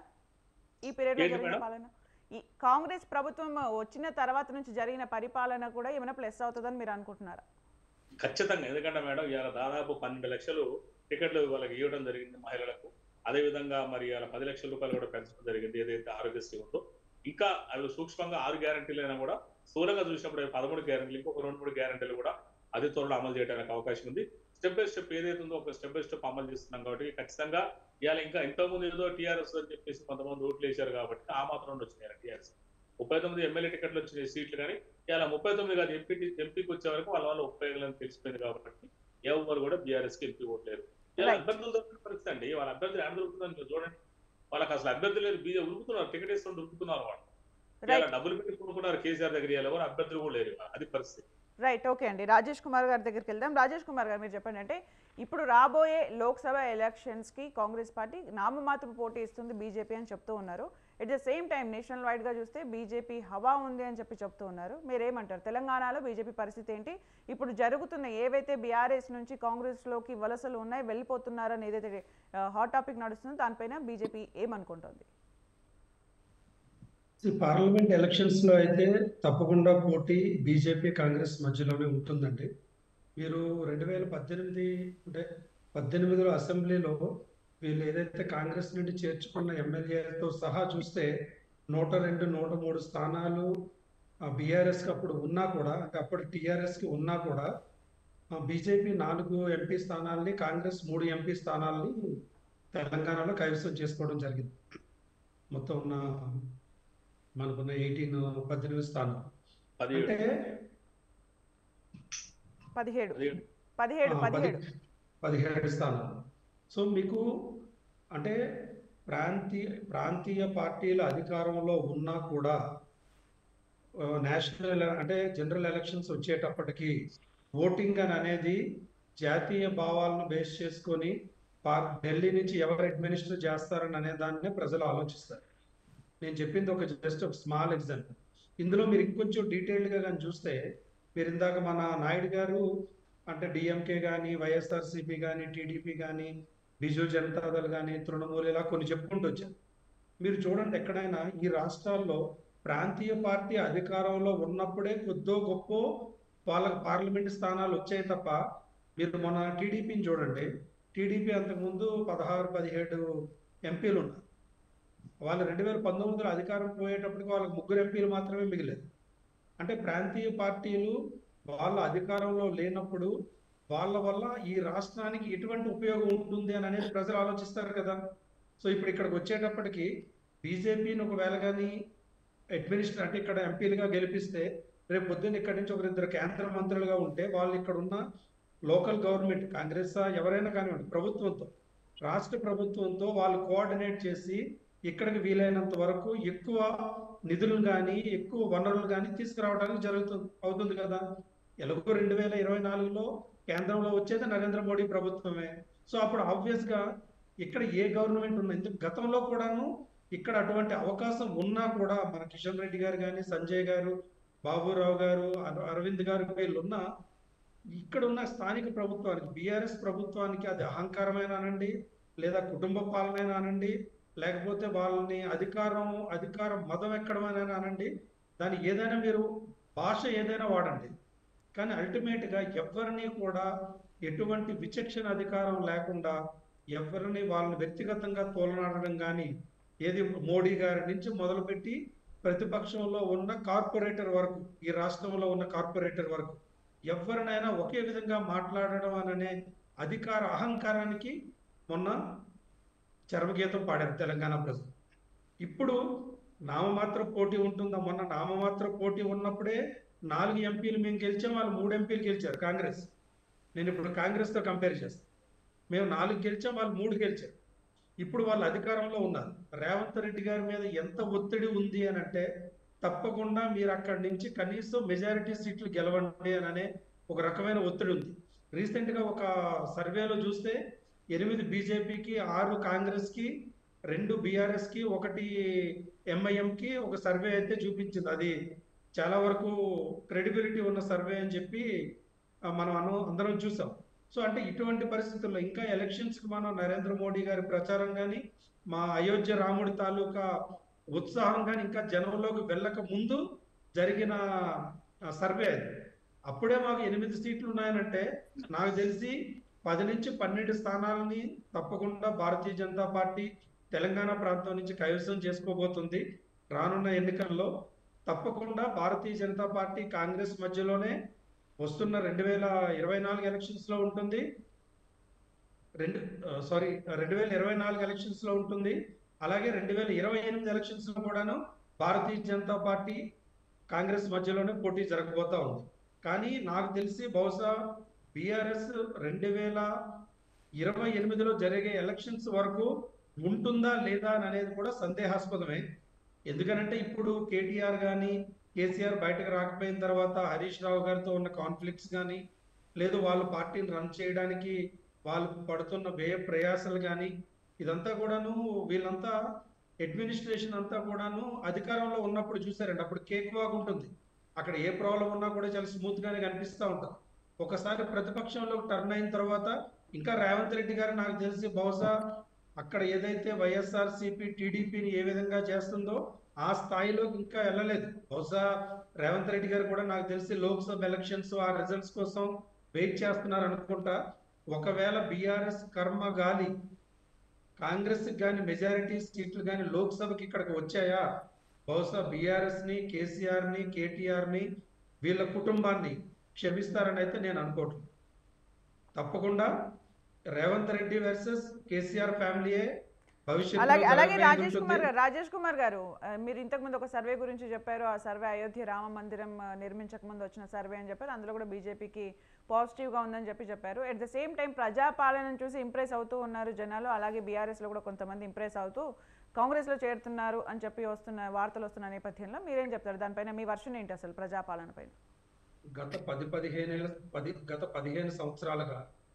ఈ పీరియడ్ లో ఏంటి జరిగిన మేడం? పాలన ఈ కాంగ్రెస్ ప్రభుత్వం వచ్చిన తర్వాత నుంచి జరిగిన పరిపాలన కూడా ఏమైనా ప్లస్ అవుతుందని మీరు అనుకుంటున్నారా ఖచ్చితంగా ఎందుకంటే మేడం ఇవాళ దాదాపు పన్నెండు లక్షలు టికెట్లు వాళ్ళకి ఇవ్వడం జరిగింది మహిళలకు అదే విధంగా మరి ఇవాళ పది లక్షల రూపాయలు కూడా పెంచడం జరిగింది ఏదైతే ఆరోగ్యశ్రీ ఉందో ఇంకా అవి సూక్ష్మంగా ఆరు గ్యారంటీలు అయినా కూడా స్థూలంగా చూసినప్పుడు అవి పదమూడు గ్యారంటీలు ఇంకొక రెండు మూడు గ్యారంటీలు కూడా అతి త్వరలో అమలు చేయడానికి అవకాశం ఉంది స్టెప్ బై స్టెప్ ఏదైతే ఉందో ఒక స్టెప్ బై స్టెప్ అమలు చేస్తున్నాం కాబట్టి ఖచ్చితంగా ఇవాళ ఇంకా ఇంతకుముందు ఏదో టీఆర్ఎస్ అని చెప్పేసి కొంతమంది ఓట్లు వేశారు కాబట్టి ఆ మాత్రం వచ్చినాయి టీఆర్ఎస్ ముప్పై తొమ్మిది ఎమ్మెల్యే టికెట్లు వచ్చిన సీట్లు కానీ ఇలా ముప్పై తొమ్మిది కాదు ఎంపీ ఎంపీకి వచ్చే వరకు వాళ్ళ వాళ్ళ ఉపయోగాలను తెలిసిపోయింది కాబట్టి ఎవరు కూడా బీఆర్ఎస్ కి ఎంపీ ఓట్లేరు ఇలా Right. అభ్యర్థులు దొరికిన పరిస్థితి అండి వాళ్ళ అభ్యర్థులు ఏం దొరుకుతుందని మీరు చూడండి వాళ్ళకి అసలు అభ్యర్థులు లేదు బీజే ఉరుకుతున్నారు టికెట్ వేసుకొని ఉరుకుతున్నారు వాళ్ళు ఇలా రైట్ డబ్బులు పెట్టి కొనుక్కున్నారు కేసీఆర్ దగ్గర ఇవాళ ఎవరు అభ్యర్థులు కూడా లేరు అది పరిస్థితి రైట్ ఓకే అండి రాజేష్ కుమార్ గారి దగ్గరికి వెళ్దాం రాజేష్ కుమార్ గారు మీరు చెప్పండి అంటే ఇప్పుడు రాబోయే లోక్సభ ఎలక్షన్స్కి కాంగ్రెస్ పార్టీ నామమాత్రపు పోటీ ఇస్తుంది బీజేపీ అని చెప్తూ ఉన్నారు at the same time national వైడ్గా చూస్తే బీజేపీ హవా ఉంది అని చెప్పి చెప్తూ ఉన్నారు మీరేమంటారు తెలంగాణలో బీజేపీ పరిస్థితి ఏంటి ఇప్పుడు జరుగుతున్న ఏవైతే బీఆర్ఎస్ నుంచి కాంగ్రెస్లోకి వలసలు ఉన్నాయి వెళ్ళిపోతున్నారని ఏదైతే హాట్ టాపిక్ నడుస్తుందో దానిపైన బీజేపీ ఏమనుకుంటుంది ఈ పార్లమెంట్ ఎలక్షన్స్ లో అయితే తప్పకుండా పోటీ బీజేపీ కాంగ్రెస్ మధ్యలోనే ఉంటుందండి మీరు రెండు వేల పద్దెనిమిది అంటే పద్దెనిమిదిలో అసెంబ్లీలో వీళ్ళు ఏదైతే కాంగ్రెస్ నుండి చేర్చుకున్న ఎమ్మెల్యేలతో సహా చూస్తే నూట రెండు నూట మూడు స్థానాలు బీఆర్ఎస్కి అప్పుడు ఉన్నా కూడా అంటే అప్పుడు టీఆర్ఎస్కి ఉన్నా కూడా బీజేపీ నాలుగు ఎంపీ స్థానాల్ని కాంగ్రెస్ మూడు ఎంపీ స్థానాల్ని తెలంగాణలో కైవసం చేసుకోవడం జరిగింది మొత్తం ఉన్న మనకున్న ఎయిటీన్ పద్దెనిమిది స్థానం అది అంటే పదిహేడు అది పదిహేడు ఆ, పది పదిహేడు పదిహేడు స్థానాలు సో మీకు అంటే ప్రాంతీయ ప్రాంతీయ పార్టీల అధికారంలో ఉన్నా కూడా ఆ, నేషనల్ ఎల- అంటే జనరల్ ఎలక్షన్స్ వచ్చేటప్పటికి ఓటింగ్ అని అనేది జాతీయ భావాలను బేస్ చేసుకొని పా- ఢిల్లీ నుంచి ఎవరు అడ్మినిస్టర్ చేస్తారని అనే దాన్నే ప్రజలు ఆలోచిస్తారు నేను చెప్పింది ఒక జస్ట్ ఒక స్మాల్ ఎగ్జాంపుల్ ఇందులో మీరు ఇంకొంచెం డీటెయిల్డ్గా కానీ చూస్తే మీరు ఇందాక మన నాయుడు గారు అంటే డిఎంకే కానీ వైఎస్ఆర్సీపీ కానీ టీడీపీ కానీ బిజు జనతాదళ్ కానీ తృణమూల్ ఇలా కొన్ని చెప్పుకుంటూ వచ్చారు మీరు చూడండి ఎక్కడైనా ఈ రాష్ట్రాల్లో ప్రాంతీయ పార్టీ అధికారంలో ఉన్నప్పుడే కొద్దో గొప్ప వాళ్ళకి పార్లమెంట్ స్థానాలు వచ్చాయి తప్ప మీరు మన టీడీపీని చూడండి టీడీపీ అంతకుముందు పదహారు పదిహేడు ఎంపీలు ఉన్నారు వాళ్ళు రెండు వేల పంతొమ్మిదిలో అధికారం పోయేటప్పటికి వాళ్ళకి ముగ్గురు ఎంపీలు మాత్రమే మిగిలేదు అంటే ప్రాంతీయ పార్టీలు వాళ్ళ అధికారంలో లేనప్పుడు వాళ్ళ వల్ల ఈ రాష్ట్రానికి ఎటువంటి ఉపయోగం ఉంటుంది అని అనేది ప్రజలు ఆలోచిస్తారు కదా సో ఇప్పుడు ఇక్కడికి వచ్చేటప్పటికి బీజేపీని ఒకవేళ కానీ అడ్మినిస్ట్రేట్ అంటే ఇక్కడ ఎంపీలుగా గెలిపిస్తే రేపు పొద్దున్న ఇక్కడ నుంచి ఒకరిద్దరు కేంద్ర మంత్రులుగా ఉంటే వాళ్ళు ఇక్కడ ఉన్న లోకల్ గవర్నమెంట్ కాంగ్రెస్ ఎవరైనా కానివ్వండి ప్రభుత్వంతో రాష్ట్ర ప్రభుత్వంతో వాళ్ళు కోఆర్డినేట్ చేసి ఇక్కడికి వీలైనంత వరకు ఎక్కువ నిధులు కానీ ఎక్కువ వనరులు కానీ తీసుకురావడానికి జరుగుతుంది అవుతుంది కదా ఎలాగో రెండు వేల ఇరవై నాలుగులో కేంద్రంలో వచ్చేది నరేంద్ర మోడీ ప్రభుత్వమే సో అప్పుడు ఆబ్వియస్ గా ఇక్కడ ఏ గవర్నమెంట్ ఉన్నా ఎందుకు గతంలో కూడాను ఇక్కడ అటువంటి అవకాశం ఉన్నా కూడా మన కిషన్ రెడ్డి గారు కానీ సంజయ్ గారు బాబురావు గారు అర- అరవింద్ గారు వీళ్ళున్న ఇక్కడ ఉన్న స్థానిక ప్రభుత్వానికి బీఆర్ఎస్ ప్రభుత్వానికి అది అహంకారమైన అనండి లేదా కుటుంబ పాలన అనండి లేకపోతే వాళ్ళని అధికారం అధికారం మదం ఎక్కడమైనా అనండి దాని ఏదైనా మీరు భాష ఏదైనా వాడండి కానీ అల్టిమేట్ గా ఎవరిని కూడా ఎటువంటి విచక్షణ అధికారం లేకుండా ఎవరిని వాళ్ళని వ్యక్తిగతంగా తోలనాడడం కానీ ఏది మోడీ గారి నుంచి మొదలుపెట్టి ప్రతిపక్షంలో ఉన్న కార్పొరేటర్ వరకు ఈ రాష్ట్రంలో ఉన్న కార్పొరేటర్ వరకు ఎవరినైనా ఒకే విధంగా మాట్లాడడం అనే అధికార అహంకారానికి మొన్న చరమగీతం పాడారు తెలంగాణ ప్రజలు ఇప్పుడు నామమాత్ర పోటీ ఉంటుందా మొన్న నామమాత్ర పోటీ ఉన్నప్పుడే నాలుగు ఎంపీలు మేము గెలిచాం వాళ్ళు మూడు ఎంపీలు గెలిచారు కాంగ్రెస్ నేను ఇప్పుడు కాంగ్రెస్తో కంపేర్ చేస్తాను మేము నాలుగు గెలిచాం వాళ్ళు మూడు గెలిచారు ఇప్పుడు వాళ్ళు అధికారంలో ఉన్నారు రేవంత్ రెడ్డి గారి మీద ఎంత ఒత్తిడి ఉంది అని అంటే తప్పకుండా మీరు అక్కడి నుంచి కనీసం మెజారిటీ సీట్లు గెలవండి అని అనే ఒక రకమైన ఒత్తిడి ఉంది రీసెంట్ గా ఒక సర్వేలో చూస్తే ఎనిమిది బీజేపీకి ఆరు కాంగ్రెస్ కి రెండు బీఆర్ఎస్ కి ఒకటి ఎంఐఎం కి ఒక సర్వే అయితే చూపించింది అది చాలా వరకు క్రెడిబిలిటీ ఉన్న సర్వే అని చెప్పి ఆ, మనం అను అందరం చూసాం సో అంటే ఇటువంటి పరిస్థితుల్లో ఇంకా ఎలక్షన్స్ కి మనం నరేంద్ర మోడీ గారి ప్రచారం కానీ మా అయోధ్య రాముడి తాలూకా ఉత్సాహం కానీ ఇంకా జనంలోకి వెళ్ళక ముందు జరిగిన ఆ, సర్వే అది అప్పుడే మాకు ఎనిమిది సీట్లు ఉన్నాయనంటే నాకు తెలిసి పది నుంచి పన్నెండు స్థానాలని తప్పకుండా భారతీయ జనతా పార్టీ తెలంగాణ ప్రాంతం నుంచి కైవసం చేసుకోబోతుంది రానున్న ఎన్నికల్లో తప్పకుండా భారతీయ జనతా పార్టీ కాంగ్రెస్ మధ్యలోనే వస్తున్న రెండు వేల ఇరవై నాలుగు ఎలక్షన్స్ లో ఉంటుంది రెండు సారీ రెండు వేల ఇరవై నాలుగు ఎలక్షన్స్ లో ఉంటుంది అలాగే రెండు వేల ఇరవై ఎనిమిది ఎలక్షన్స్ లో కూడాను భారతీయ జనతా పార్టీ కాంగ్రెస్ మధ్యలోనే పోటీ జరగబోతా ఉంది కానీ నాకు తెలిసి బహుశా బీఆర్ఎస్ రెండు వేల ఇరవై ఎనిమిదిలో జరిగే ఎలక్షన్స్ వరకు ఉంటుందా లేదా అని అనేది కూడా సందేహాస్పదమే ఎందుకనంటే ఇప్పుడు కేటీఆర్ కానీ కేసీఆర్ బయటకు రాకపోయిన తర్వాత హరీష్ రావు గారితో ఉన్న కాన్ఫ్లిక్ట్స్ కానీ లేదు వాళ్ళు పార్టీని రన్ చేయడానికి వాళ్ళు పడుతున్న వ్యయ ప్రయాసాలు కానీ ఇదంతా కూడాను వీళ్ళంతా అడ్మినిస్ట్రేషన్ అంతా కూడాను అధికారంలో ఉన్నప్పుడు చూసారండి అప్పుడు కేక్ వాక్ ఉంటుంది అక్కడ ఏ ప్రాబ్లం ఉన్నా కూడా చాలా స్మూత్ గానే కనిపిస్తూ ఉంటుంది ఒకసారి ప్రతిపక్షంలో టర్న్ అయిన తర్వాత ఇంకా రేవంత్ రెడ్డి గారు నాకు తెలిసి బహుశా అక్కడ ఏదైతే వైఎస్ఆర్ సిపి టీడీపీని ఏ విధంగా చేస్తుందో ఆ స్థాయిలోకి ఇంకా వెళ్ళలేదు బహుశా రేవంత్ రెడ్డి గారు కూడా నాకు తెలిసి లోక్సభ ఎలక్షన్స్ ఆ రిజల్ట్స్ కోసం వెయిట్ చేస్తున్నారు అనుకుంటా ఒకవేళ బీఆర్ఎస్ కర్మ గాలి కాంగ్రెస్ కానీ మెజారిటీ సీట్లు కానీ లోక్సభకి ఇక్కడికి వచ్చాయా బహుశా బీఆర్ఎస్ ని కేసీఆర్ ని కేటీఆర్ ని వీళ్ళ కుటుంబాన్ని క్షమిస్తారని అయితే నేను అనుకోవట్లేదు తప్పకుండా రేవంత్ రెడ్డి వర్సెస్ కేసీఆర్ ఫ్యామిలీయే భవిష్యత్తులో అలాగే అలాగే జరగబోయేది రాజేష్ ఉంటుంది. కుమార్ గారు రాజేష్ కుమార్ గారు ఆ, మీరు ఇంతకు ముందు ఒక సర్వే గురించి చెప్పారు ఆ సర్వే అయోధ్య రామ మందిరం ఆ, నిర్మించక ముందు వచ్చిన సర్వే అని చెప్పారు అందులో కూడా బీజేపీకి పాజిటివ్గా ఉందని చెప్పి చెప్పారు ఎట్ ద సేమ్ టైం ప్రజాపాలనను చూసి ఇంప్రెస్ అవుతూ ఉన్నారు జనాలు అలాగే బీఆర్ఎస్లో కూడా కొంతమంది ఇంప్రెస్ అవుతూ కాంగ్రెస్లో చేరుతున్నారు అని చెప్పి వస్తున్న వార్తలు వస్తున్న నేపథ్యంలో మీరేం చెప్తారు దానిపైన మీ వర్షన్ ఏంటి అసలు ప్రజాపాలన పైన గత పది పదిహేను ఏళ్ళ పది గత పదిహేను సంవత్సరాలుగా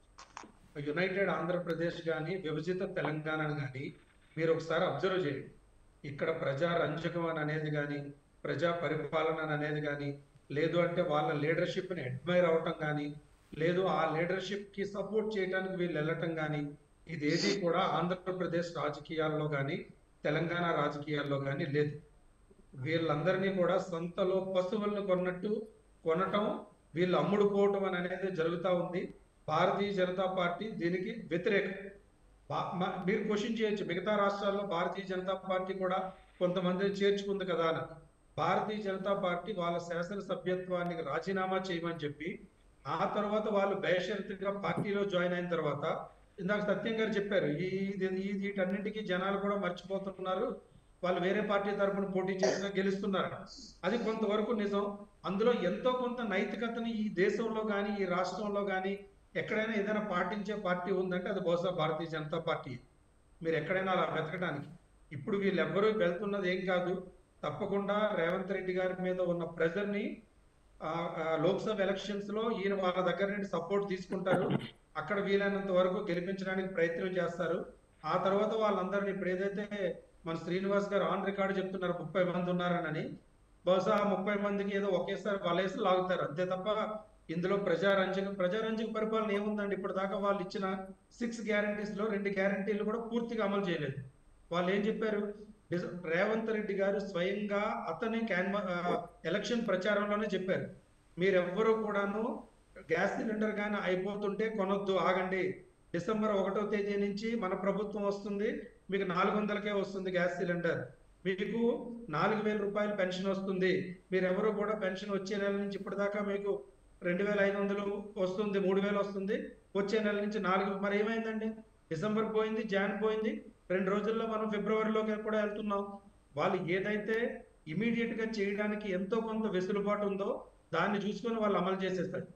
యునైటెడ్ ఆంధ్రప్రదేశ్ కానీ విభజిత తెలంగాణ కానీ మీరు ఒకసారి అబ్జర్వ్ చేయండి ఇక్కడ ప్రజా రంజకం అని అనేది కానీ ప్రజా పరిపాలన అని అనేది కానీ లేదు అంటే వాళ్ళ లీడర్షిప్ని అడ్మైర్ అవటం కానీ లేదు ఆ లీడర్షిప్ కి సపోర్ట్ చేయడానికి వీళ్ళు వెళ్ళటం కానీ ఇదేది కూడా ఆంధ్రప్రదేశ్ రాజకీయాల్లో కానీ తెలంగాణ రాజకీయాల్లో కానీ లేదు వీళ్ళందరినీ కూడా సంతలో పశువులను కొన్నట్టు కొనటం వీళ్ళు అమ్ముడుపోవటం అని అనేది జరుగుతూ ఉంది భారతీయ జనతా పార్టీ దీనికి వ్యతిరేకం బా- మ- మీరు క్వశ్చన్ చేయొచ్చు మిగతా రాష్ట్రాల్లో భారతీయ జనతా పార్టీ కూడా కొంతమందిని చేర్చుకుంది కదా అని భారతీయ జనతా పార్టీ వాళ్ళ శాసన సభ్యత్వానికి రాజీనామా చేయమని చెప్పి ఆ తర్వాత వాళ్ళు బేషరతుగా పార్టీలో జాయిన్ అయిన తర్వాత ఇందాక సత్యం గారు చెప్పారు ఈ ఇది- ఈ వీటన్నింటికి జనాలు కూడా మర్చిపోతున్నారు వాళ్ళు వేరే పార్టీ తరపున పోటీ చేసినా గెలుస్తున్నారు అది కొంతవరకు నిజం అందులో ఎంతో కొంత నైతికతని ఈ దేశంలో కానీ ఈ రాష్ట్రంలో కానీ ఎక్కడైనా ఏదైనా పాటించే పార్టీ ఉందంటే అది బహుశా భారతీయ జనతా పార్టీ మీరు ఎక్కడైనా అలా వెతకడానికి ఇప్పుడు వీళ్ళెవ్వరూ వెళ్తున్నది ఏం కాదు తప్పకుండా రేవంత్ రెడ్డి గారి మీద ఉన్న ప్రెజర్ ని ఆ, ఆ, లోక్సభ ఎలక్షన్స్ లో ఈయన వాళ్ళ దగ్గర నుండి సపోర్ట్ తీసుకుంటారు అక్కడ వీలైనంత వరకు గెలిపించడానికి ప్రయత్నం చేస్తారు ఆ తర్వాత వాళ్ళందరినీ ఇప్పుడు ఏదైతే మన శ్రీనివాస్ గారు ఆన్ రికార్డు చెప్తున్నారు ముప్పై మంది ఉన్నారనని బహుశా ఆ ముప్పై మందికి ఏదో ఒకేసారి వలేసి లాగుతారు అంతే తప్ప ఇందులో ప్రజారంజక ప్రజారంజక పరిపాలన ఏముందండి ఇప్పుడు దాకా వాళ్ళు ఇచ్చిన సిక్స్ గ్యారంటీస్ లో రెండు గ్యారంటీలు కూడా పూర్తిగా అమలు చేయలేదు వాళ్ళు ఏం చెప్పారు డిస- రేవంత్ రెడ్డి గారు స్వయంగా అతని క్యాన్వా ఆ, ఎలక్షన్ ప్రచారంలోనే చెప్పారు మీరెవ్వరూ కూడాను గ్యాస్ సిలిండర్ కానీ అయిపోతుంటే కొనొద్దు ఆగండి డిసెంబర్ ఒకటో తేదీ నుంచి మన ప్రభుత్వం వస్తుంది మీకు నాలుగు వందలకే వస్తుంది గ్యాస్ సిలిండర్ మీకు నాలుగు వేల రూపాయలు పెన్షన్ వస్తుంది మీరెవరు కూడా పెన్షన్ వచ్చే నెల నుంచి ఇప్పటిదాకా మీకు రెండు వేల ఐదు వందలు వస్తుంది మూడు వేలు వస్తుంది వచ్చే నెల నుంచి నాలుగు మరి ఏమైందండి డిసెంబర్ పోయింది జాన్ పోయింది రెండు రోజుల్లో మనం ఫిబ్రవరిలోకి కూడా వెళ్తున్నాం వాళ్ళు ఏదైతే ఇమీడియట్ గా చేయడానికి ఎంతో కొంత వెసులుబాటు ఉందో దాన్ని చూసుకొని వాళ్ళు అమలు చేసేస్తారు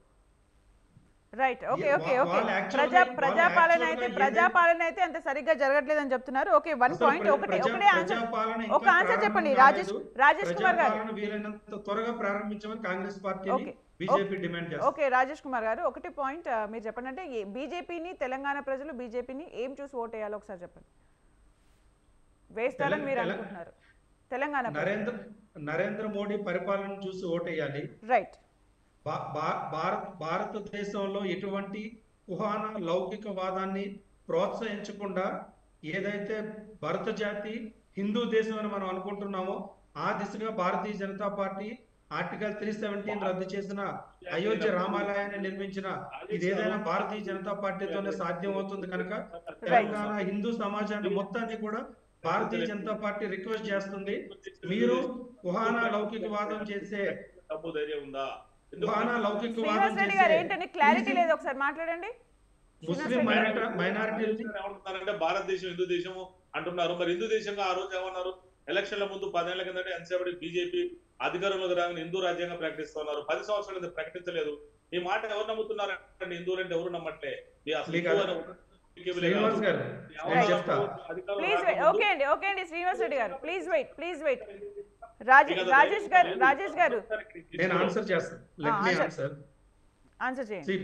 రైట్ ఓకే ఏ- ఓకే వా- ఓకే వాళ్ళు actually- ప్రజా వాళ్ళు ప్రజాపాలన actually అయితే ఏదైతే- ప్రజాపాలన అయితే అంత సరిగ్గా జరగట్లేదని చెప్తున్నారు ఓకే వన్ అసలు పాయింట్ ప్ర- ఒకటి ప్రజా- ఒకటే ఆన్సర్ ప్రజాపాలన ఒక ఇంకా ఆన్సర్ చెప్పండి ప్రారంభం రాజేష్ కాలేదు. రాజేష్ కుమార్ గారు ప్రజాపాలన వీలైనంత త్వరగా ప్రారంభించమని కాంగ్రెస్ పార్టీని ఓకే. బీజేపీ డిమాండ్ చేస్తారు ఓకే రాజేష్ కుమార్ గారు ఒకటి పాయింట్ ఆ, మీరు చెప్పండి అంటే బీజేపీని తెలంగాణ ప్రజలు బీజేపీని ఏం చూసి ఓటు వేయాలో ఒకసారి చెప్పండి వేస్తారని తెలం- మీరు తెలం- అనుకుంటున్నారు తెలంగాణ నరేంద్ర నరేంద్ర మోడీ పరిపాలన చూసి ఓటేయాలి రైట్ భా- భా- భారత్ భారతదేశంలో ఎటువంటి కుహాన లౌకికవాదాన్ని ప్రోత్సహించకుండా ఏదైతే భరత జాతి హిందూ దేశం అని మనం అనుకుంటున్నామో ఆ దిశగా Bharatiya Janata party article three seventeen రద్దు చేసిన అయోధ్య రామాలయాన్ని నిర్మించిన ఇది ఏదైనా భారతీయ జనతా పార్టీతోనే సాధ్యం అవుతుంది కనుక తెలంగాణ హిందూ సమాజాన్ని మొత్తాన్ని కూడా భారతీయ జనతా పార్టీ రిక్వెస్ట్ చేస్తుంది మీరు కుహానా లౌకికవాదం చేసే డబ్బు ధైర్యం ఉందా కుహానా లౌకికవాదం శ్రీనివాస్ రెడ్డి గారు చేసే ఏంటంటే క్లారిటీ లేదు ఒకసారి మాట్లాడండి ముస్లిం మైనారిటీ మైనారిటీలని ఏమంటున్నారంటే భారతదేశం హిందూ దేశము అంటున్నారు మరి హిందూ దేశంగా ఆ రోజు ఏమన్నారు ఎలక్షన్ల ముందు పదేళ్ల కిందట ఎంతసేపటి బీజేపీ అధికారంలోకి రాగానే హిందూ రాజ్యాంగం ప్రకటిస్తున్నారు పది సంవత్సరాల కింద ప్రకటించలేదు ఈ మాట ఎవరు నమ్ముతున్నారంటే హిందువులు అంటే ఎవరు నమ్మట్లే ఈ అసలు మీకు హిందూ అనే ఒక కేవలం శ్రీనివాస్ కాదు. గారు ఈ నేను చెప్తా అధికారంలో ప్లీజ్ రాకముందు ఓకే అండి ఓకే అండి Srinivas Reddy garu please wait please wait Rajesh Rajesh garu Rajesh garu నేను ఆన్సర్ చేస్తాను let me answer. Answer answer చేయండి See,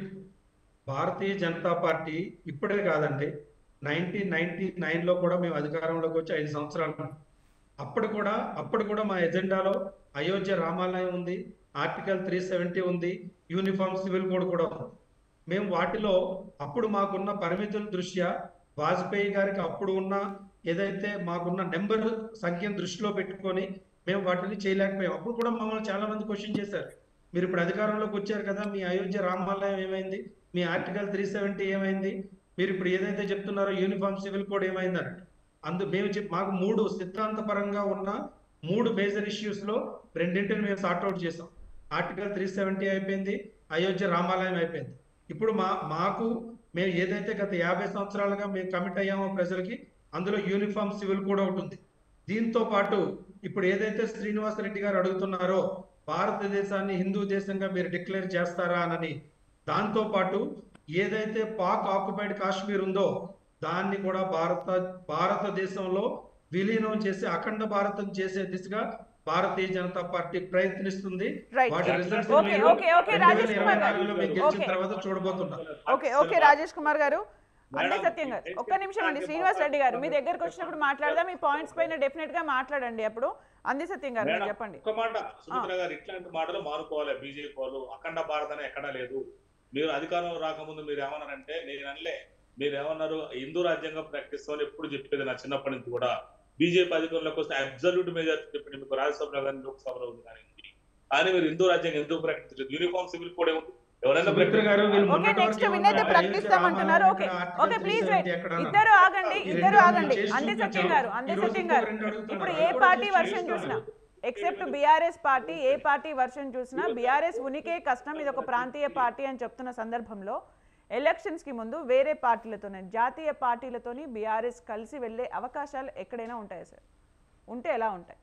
భారతీయ జనతా పార్టీ ఇప్పుడే కాదండి నైన్టీన్ నైన్టీ లో కూడా మేము అధికారంలోకి వచ్చి ఐదు సంవత్సరాలు అప్పుడు కూడా అప్పుడు కూడా మా ఎజెండాలో అయోధ్య రామాలయం ఉంది ఆర్టికల్ త్రీ సెవెంటీ ఉంది యూనిఫామ్ సివిల్ కోడ్ కూడా ఉంది మేము వాటిలో అప్పుడు మాకున్న పరిమితుల దృష్ట్యా వాజ్పేయి గారికి అప్పుడు ఉన్న ఏదైతే మాకున్న నెంబర్ సంఖ్యను దృష్టిలో పెట్టుకొని మేము వాటిని చేయలేకపోయాం అప్పుడు కూడా మమ్మల్ని చాలా మంది క్వశ్చన్ చేశారు మీరు ఇప్పుడు అధికారంలోకి వచ్చారు కదా మీ అయోధ్య రామాలయం ఏమైంది మీ ఆర్టికల్ త్రీ సెవెంటీ ఏమైంది మీరు ఇప్పుడు ఏదైతే చెప్తున్నారో యూనిఫామ్ సివిల్ కోడ్ ఏమైంది అన్నట్టు అందు మేము చెప్ మాకు మూడు సిద్ధాంతపరంగా ఉన్న మూడు మేజర్ ఇష్యూస్ లో రెండింటిని మేము సార్ట్అవుట్ చేసాం ఆర్టికల్ త్రీ సెవెంటీ అయిపోయింది అయోధ్య రామాలయం అయిపోయింది ఇప్పుడు మా మాకు మేము ఏదైతే గత యాభై సంవత్సరాలుగా మేము కమిట్ అయ్యామో ప్రజలకి అందులో యూనిఫామ్ సివిల్ కూడా ఒకటి ఉంది దీంతో పాటు ఇప్పుడు ఏదైతే శ్రీనివాస్ రెడ్డి గారు అడుగుతున్నారో భారతదేశాన్ని హిందూ దేశంగా మీరు డిక్లేర్ చేస్తారా అని దాంతో పాటు ఏదైతే పాక్ ఆక్యుపైడ్ కాశ్మీర్ ఉందో దాన్ని కూడా భారత భారతదేశంలో విలీనం చేసి అఖండ భారతం చేసే దిశగా భారతీయ జనతా పార్టీ ప్రయత్నిస్తుంది రైట్ వాటి రిజల్ట్స్ ఓకే, మీరు ఓకే, ఓకే, రెండు రాజేష్ వేల కుమార్ ఇరవై గారు. నాలుగులో మేము గెలిచిన ఓకే. తర్వాత చూడబోతున్నాం ఓకే ఓకే రాజేష్ కుమార్ గారు అంతే మేడం, సత్యం గారు ఒక్క నిమిషం అండి శ్రీనివాస్ రెడ్డి గారు మీ దగ్గరకు వచ్చినప్పుడు మాట్లాడదాం మీ పాయింట్స్ పైన డెఫినెట్ గా మాట్లాడండి అప్పుడు అందే సత్యం గారు మీరు మేడం, చెప్పండి ఒక్క మాట సుమిత్ర గారు ఇట్లాంటి మాటలు మానుకోవాలి బీజేపీ వాళ్ళు అఖండ భారత్ అని ఎక్కడా లేదు మీరు అధికారంలో రాకముందు మీరు ఏమన్నారంటే నేను అనలే మీరు ఏమన్నారు హిందూ రాజ్యాంగం ప్రకటిస్తామని ఎప్పుడు చెప్పేది నా చిన్నప్పటి నుంచి కూడా బీజేపీ అధికారంలోకి వస్తే అబ్జల్యూట్ మెజారిటీ చెప్పింది మీకు రాజ్యసభలో కానీ లోక్సభలో ఉంది కానీ కానీ మీరు హిందూ రాజ్యాంగం ఎందుకు ప్రకటించలేదు యూనిఫామ్ సివిల్ కోడ్ ఏముంది ఎవరైనా సుమిత్ర గారు వీళ్ళు ఓకే మొన్నటి నెక్స్ట్ వరకు వినైతే ఏమన్నారు? ప్రకటిస్తామంటున్నారు అయోధ్య ఓకే రామాలయం ఓకే ఇక్కడ ప్లీజ్ article 370 ఎక్కడ అన్నారు? ఇద్దరు ఆగండి ఈ ఇద్దరు రెండు ఆగండి చేసి అందే సత్యం చూపించారు. గారు అందే ఈ రోజు సత్యం ఇంకో గారు రెండు అడుగుతున్నారు. ఇప్పుడు అది ఏ కూడా పార్టీ చేసి వర్షన్ చూపిస్తారు. చూసినా ఎక్సెప్ట్ బీఆర్ఎస్ పార్టీ ఏ పార్టీ వర్షన్ చూసినా బీఆర్ఎస్ ఉనికే కష్టం ఇది ఒక ప్రాంతీయ పార్టీ అని చెప్తున్న సందర్భంలో ఎలక్షన్స్ కి ముందు వేరే పార్టీలతోనే జాతీయ పార్టీలతోని బీఆర్ఎస్ కలిసి వెళ్ళే అవకాశాలు ఎక్కడైనా ఉంటాయా సార్ ఉంటే ఎలా ఉంటాయి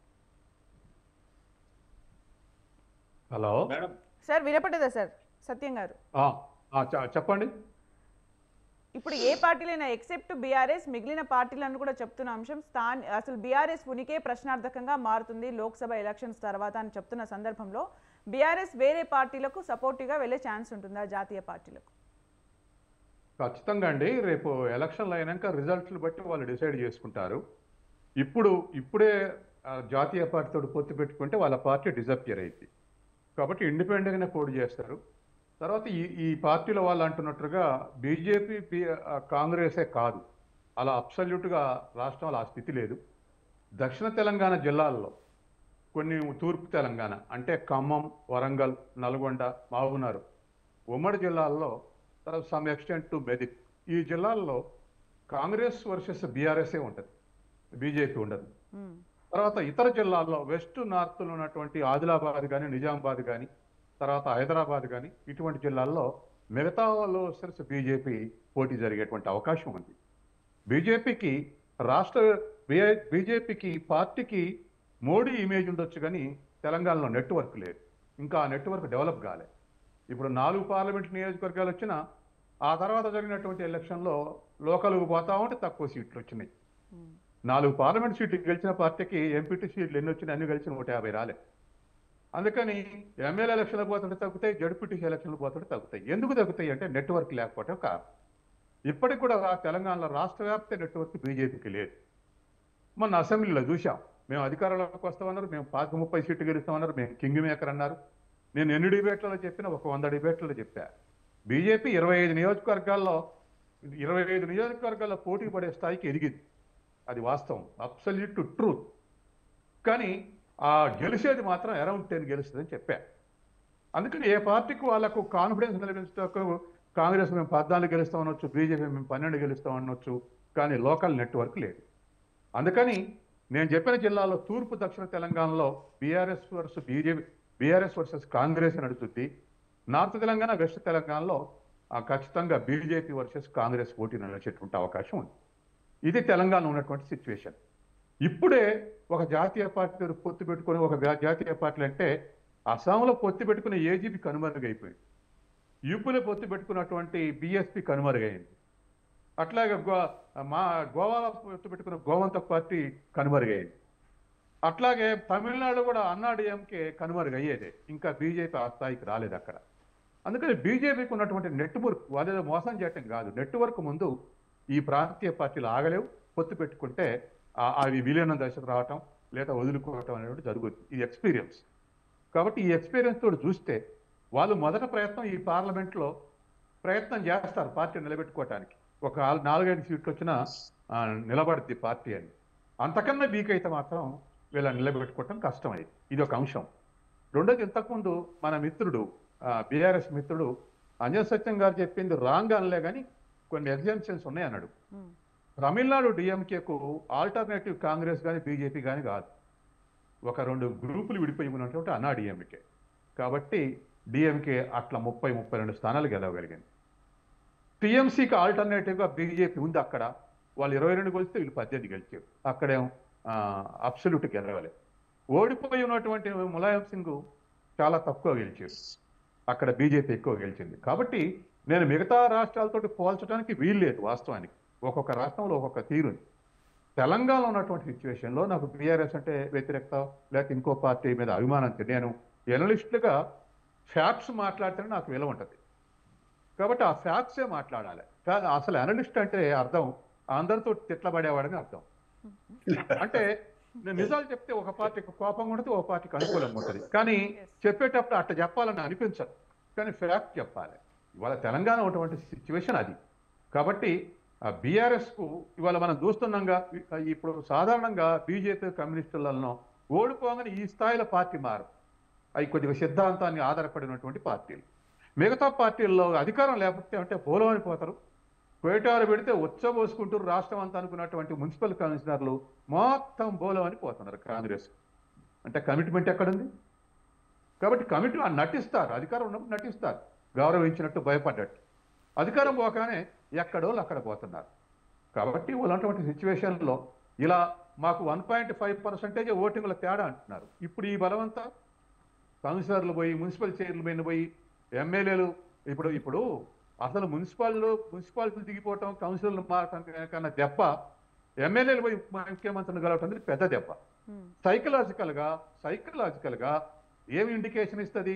హలో మేడం సార్ వినపడదా సార్ సత్యం గారు ఆ, ఆ, చె- చెప్పండి ఇప్పుడు ఏ పార్టీలైనా ఎక్సెప్ట్ బీఆర్ఎస్ మిగిలిన పార్టీలను కూడా చెప్తున్న అంశం స్థాన్ అసలు బీఆర్ఎస్ ఉనికే ప్రశ్నార్థకంగా మారుతుంది లోక్సభ ఎలక్షన్స్ తర్వాత అని చెప్తున్న సందర్భంలో బీఆర్ఎస్ వేరే పార్టీలకు సపోర్టివ్గా వెళ్ళే ఛాన్స్ ఉంటుందా జాతీయ పార్టీలకు ఖచ్చితంగా అండి రేపు ఎలక్షన్లు అయినాక రిజల్ట్స్ని బట్టి వాళ్ళు డిసైడ్ చేసుకుంటారు ఇప్పుడు ఇప్పుడే ఆ, జాతీయ పార్టీతో పొత్తు పెట్టుకుంటే వాళ్ళ పార్టీ డిజపియర్ అయింది కాబట్టి ఇండిపెండెంట్గానే పోటీ చేస్తారు తర్వాత ఈ ఈ పార్టీల వాళ్ళు అంటున్నట్టుగా బీజేపీ కాంగ్రెసే కాదు అలా అబ్సల్యూట్గా రాష్ట్రంలో ఆ స్థితి లేదు దక్షిణ తెలంగాణ జిల్లాల్లో కొన్ని తూర్పు తెలంగాణ అంటే ఖమ్మం వరంగల్ నల్గొండ మహబూబ్నగర్ ఉమ్మడి జిల్లాల్లో తర్వాత సమ్ ఎక్స్టెంట్ టు మెదిక్ ఈ జిల్లాల్లో కాంగ్రెస్ వర్సెస్ బీఆర్ఎస్ఏ ఉంటుంది బీజేపీ ఉండదు మ్మ్. తర్వాత ఇతర జిల్లాల్లో వెస్ట్ నార్త్లో ఉన్నటువంటి ఆదిలాబాద్ కానీ నిజామాబాద్ కానీ తర్వాత హైదరాబాద్ కానీ ఇటువంటి జిల్లాల్లో మిగతా వాళ్ళు వచ్చేసి బీజేపీ పోటీ జరిగేటువంటి అవకాశం ఉంది బీజేపీకి రాష్ట్ర బీజేపీకి పార్టీకి మోడీ ఇమేజ్ ఉండొచ్చు కానీ తెలంగాణలో నెట్వర్క్ లేదు ఇంకా ఆ నెట్వర్క్ డెవలప్ కాలే ఇప్పుడు నాలుగు పార్లమెంట్ నియోజకవర్గాలు వచ్చినా ఆ తర్వాత జరిగినటువంటి ఎలక్షన్లో లోకల్కు పోతా ఉంటే తక్కువ సీట్లు వచ్చినాయి మ్మ్. నాలుగు పార్లమెంట్ సీట్లు గెలిచిన పార్టీకి ఎంపీటీ సీట్లు ఎన్ని వచ్చినాయి అన్ని గెలిచిన నూట యాభై రాలే అందుకని ఎమ్మెల్యే ఎలక్షన్లు పోతుంటే తగ్గుతాయి జడ్పీటీసీ ఎలక్షన్లు పోతుంటే తగ్గుతాయి ఎందుకు తగ్గుతాయి అంటే నెట్వర్క్ లేకపోవటం కారణం ఇప్పటికి కూడా రా- తెలంగాణలో రాష్ట్ర వ్యాప్త నెట్వర్క్ బీజేపీకి లేదు మొన్న అసెంబ్లీలో చూశాం మేము అధికారంలోకి వస్తామన్నారు మేము పాతిక ముప్పై సీట్లు గెలుస్తామన్నారు మేము కింగ్ మేకర్ అన్నారు నేను ఎన్ని డిబేట్లలో చెప్పినా ఒక వంద డిబేట్లలో చెప్పా బీజేపీ ఇరవై ఐదు నియోజకవర్గాల్లో ఇరవై ఐదు నియోజకవర్గాల్లో పోటీ పడే స్థాయికి ఎదిగింది అది వాస్తవం అబ్సల్యూట్ ట్రూత్ కానీ ఆ గెలిచేది మాత్రం అరౌండ్ టెన్ గెలుస్తుందని చెప్పా అందుకని ఏ పార్టీకి వాళ్ళకు కాన్ఫిడెన్స్ కలిగించటకు కాంగ్రెస్ మేము పద్నాలుగు గెలుస్తాం అనొచ్చు బీజేపీ మేము పన్నెండు గెలుస్తాం అనొచ్చు కానీ లోకల్ నెట్వర్క్ లేదు అందుకని నేను చెప్పిన జిల్లాలో తూర్పు దక్షిణ తెలంగాణలో BRS versus BJP BRS versus Congress నడుస్తుంది నార్త్ తెలంగాణ వెస్ట్ తెలంగాణలో ఆ, ఖచ్చితంగా బీజేపీ వర్సెస్ కాంగ్రెస్ పోటీ నడిచేటువంటి అవకాశం ఉంది ఇది తెలంగాణ ఉన్నటువంటి సిచ్యువేషన్ ఇప్పుడే ఒక జాతీయ పార్టీ పొత్తు పెట్టుకొని ఒక జా- జాతీయ పార్టీలు అంటే అస్సాంలో పొత్తు పెట్టుకున్న ఏజీపీ కనుమరుగైపోయింది యూపీలో పొత్తు పెట్టుకున్నటువంటి బీఎస్పీ కనుమరుగైంది అట్లాగే గో మా గోవాలో పొత్తు పెట్టుకున్న గోవంత పార్టీ కనుమరుగైంది అట్లాగే తమిళనాడు కూడా అన్నాడీఎంకే కనుమరుగయ్యేదే ఇంకా బీజేపీ ఆ స్థాయికి రాలేదు అక్కడ అందుకని బీజేపీకి ఉన్నటువంటి నెట్వర్క్ వాళ్ళేదో మోసం చేయటం కాదు నెట్వర్క్ ముందు ఈ ప్రాంతీయ పార్టీలు ఆగలేవు పొత్తు పెట్టుకుంటే ఆ- అవి విలీనం దశకు రావటం లేదా వదులుకోవటం అనేటువంటి జరుగుతుంది ఇది ఎక్స్పీరియన్స్ కాబట్టి ఈ ఎక్స్పీరియన్స్ తోటి చూస్తే వాళ్ళు మొదట ప్రయత్నం ఈ పార్లమెంట్లో ప్రయత్నం చేస్తారు పార్టీ నిలబెట్టుకోవటానికి ఒక ఆల్- నాలుగైదు సీట్లు వచ్చినా ఆ, నిలబడుద్ది పార్టీ అని అంతకన్నా వీక్ అయితే మాత్రం వీళ్ళని నిలబెట్టుకోవటం కష్టమైంది ఇది ఒక అంశం రెండోది ఇంతకుముందు మన మిత్రుడు బీఆర్ఎస్ మిత్రుడు అంజన్ సత్యం గారు చెప్పింది రాంగ్ అనలే కానీ కొన్ని ఎగ్జామ్షన్స్ ఉన్నాయి అన్నాడు ఉమ్, తమిళనాడు డిఎంకేకు ఆల్టర్నేటివ్ కాంగ్రెస్ కానీ బీజేపీ కానీ కాదు ఒక రెండు గ్రూపులు విడిపోయి ఉన్నటువంటి అన్నా డిఎంకే కాబట్టి డిఎంకే అట్లా ముప్పై ముప్పై రెండు స్థానాలు గెలవగలిగింది టీఎంసీకి ఆల్టర్నేటివ్గా బీజేపీ ఉంది అక్కడ వాళ్ళు ఇరవై రెండు గెలిస్తే వీళ్ళు పద్దెనిమిది గెలిచారు అక్కడేం అబ్సల్యూట్ గెలవలేదు ఓడిపోయి ఉన్నటువంటి ములాయం సింగ్ చాలా తక్కువ గెలిచారు అక్కడ బీజేపీ ఎక్కువ గెలిచింది కాబట్టి నేను మిగతా రాష్ట్రాలతోటి పోల్చడానికి వీల్లేదు వాస్తవానికి ఒక్కొక్క రాష్ట్రంలో ఒక్కొక్క తీరుంది తెలంగాణలో ఉన్నటువంటి సిచ్యువేషన్లో నాకు బీఆర్ఎస్ అంటే వ్యతిరేకత లేక ఇంకో పార్టీ మీద అభిమానం ఉంది. నేను ఎనలిస్టులుగా ఫ్యాక్ట్స్ మాట్లాడితేనే నాకు విలువ ఉంటుంది కాబట్టి ఆ ఫ్యాక్ట్సే మాట్లాడాలి కా- అసలు అనలిస్ట్ అంటే అర్థం అందరితో తిట్లబడేవాడని అర్థం అంటే నేను నిజాలు చెప్తే ఒక పార్టీకి కోపంగా ఉంటుంది ఒక పార్టీకి అనుకూలంగా ఉంటుంది కానీ చెప్పేటప్పుడు అట్లా చెప్పాలని అనిపించదు కానీ ఫ్యాక్ట్ చెప్పాలి ఇవాళ తెలంగాణ ఉన్నటువంటి సిచ్యువేషన్ అది కాబట్టి ఆ బీఆర్ఎస్కు ఇవాళ మనం చూస్తున్నాంగా ఈ- ఇప్పుడు సాధారణంగా బీజేపీ కమ్యూనిస్టులలో ఓడిపోగానే ఈ స్థాయిలో పార్టీ మారు అవి కొద్దిగా సిద్ధాంతాన్ని ఆధారపడినటువంటి పార్టీలు మిగతా పార్టీల్లో అధికారం లేకపోతే అంటే పోలవని పోతారు పేటారు పెడితే ఉచ్చబోసుకుంటూ రాష్ట్రం అంతా అనుకున్నటువంటి మున్సిపల్ కమిషనర్లు మొత్తం బోలవని పోతున్నారు కాంగ్రెస్ అంటే కమిట్మెంట్ ఎక్కడుంది కాబట్టి కమిటీ ఆ నటిస్తారు అధికారం ఉన్నప్పుడు నటిస్తారు గౌరవించినట్టు భయపడ్డట్టు అధికారం పోగానే ఎక్కడోళ్ళు అక్కడ పోతున్నారు కాబట్టి ఉన్నటువంటి సిచ్యువేషన్లో ఇలా మాకు వన్ పాయింట్ ఫైవ్ పర్సెంటేజ్ ఓటింగ్ల తేడా అంటున్నారు ఇప్పుడు ఈ బలవంతా కౌన్సిలర్లు పోయి మున్సిపల్ చైర్లు పైన పోయి ఎమ్మెల్యేలు ఇప్పుడు ఇప్పుడు అసలు మున్సిపాల్లో మున్సిపాలిటీలు దిగిపోవటం కౌన్సిలర్లు మారటం కన్నా దెబ్బ ఎమ్మెల్యేలు పోయి ముఖ్యమంత్రిని కలవటం అనేది పెద్ద దెబ్బ ఉమ్, సైకలాజికల్గా సైకలాజికల్గా ఏమి ఇండికేషన్ ఇస్తుంది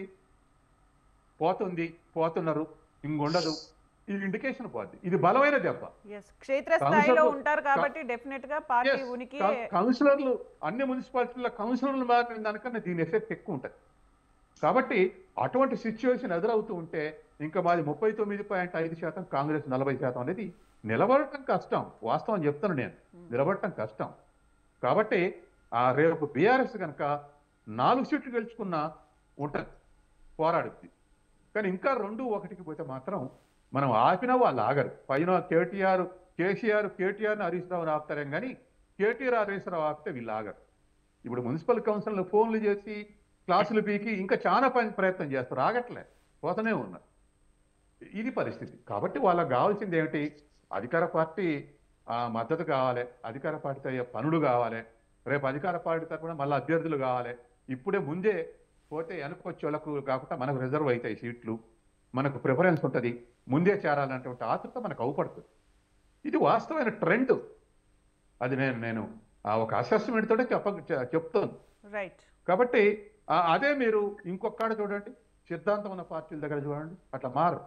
పోతుంది పోతున్నారు ఇంకొండదు ఈ ఇండికేషన్ పోద్ది ఇది బలమైన దెబ్బ ఎస్ క్షేత్రస్థాయిలో కౌన్సిలర్లు- ఉంటారు కాబట్టి డెఫినెట్ గా పార్టీ Yes, ఉనికి కౌ- కౌన్సిలర్లు అన్ని మున్సిపాలిటీల్లో కౌన్సిలర్లు మారిన దానికన్నా దీని ఎఫెక్ట్ ఎక్కువ ఉంటుంది కాబట్టి అటువంటి సిచ్యువేషన్ ఎదురవుతూ ఉంటే ఇంకా మాది ముప్పై తొమ్మిది పాయింట్ ఐదు శాతం కాంగ్రెస్ నలభై శాతం అనేది నిలబడటం కష్టం వాస్తవం చెప్తాను నేను నిలబడటం కష్టం కాబట్టి ఆ రేపు బీఆర్ఎస్ కనుక నాలుగు సీట్లు గెలుచుకున్నా ఉంటుంది పోరాడుద్ది కానీ ఇంకా రెండు ఒకటికి పోతే మాత్రం మనం ఆపినా వాళ్ళు ఆగరు పైన కేటీఆర్ కేసీఆర్ కేటీఆర్ని హరీష్ రావుని ఆపుతారేం కానీ కేటీఆర్ హరీష్ రావు ఆపితే వీళ్ళు ఆగరు ఇప్పుడు మున్సిపల్ కౌన్సిల్లో ఫోన్లు చేసి క్లాసులు పీకి ఇంకా చాలా పని ప్రయత్నం చేస్తారు ఆగట్లే పోతూనే ఉన్నారు ఇది పరిస్థితి కాబట్టి వాళ్ళకి కావాల్సింది ఏమిటి అధికార పార్టీ ఆ, మద్దతు కావాలి అధికార పార్టీతో అయ్యే పనులు కావాలి రేపు అధికార పార్టీ తరఫున మళ్ళీ అభ్యర్థులు కావాలి ఇప్పుడే ముందే పోతే వెనకొచ్చే వాళ్ళకు కాకుండా మనకు రిజర్వ్ అవుతాయి సీట్లు మనకు ప్రిఫరెన్స్ ఉంటుంది ముందే చేరాలన్నటువంటి ఆతృత మనకు అవపడుతుంది ఇది వాస్తవమైన ట్రెండ్ అది నేను నేను ఆ ఒక అసెస్మెంట్ తోటే చెప్ప చె- చెప్తాను రైట్ కాబట్టి ఆ- అదే మీరు ఇంకొక్కడ చూడండి సిద్ధాంతం ఉన్న పార్టీల దగ్గర చూడండి అట్లా మారు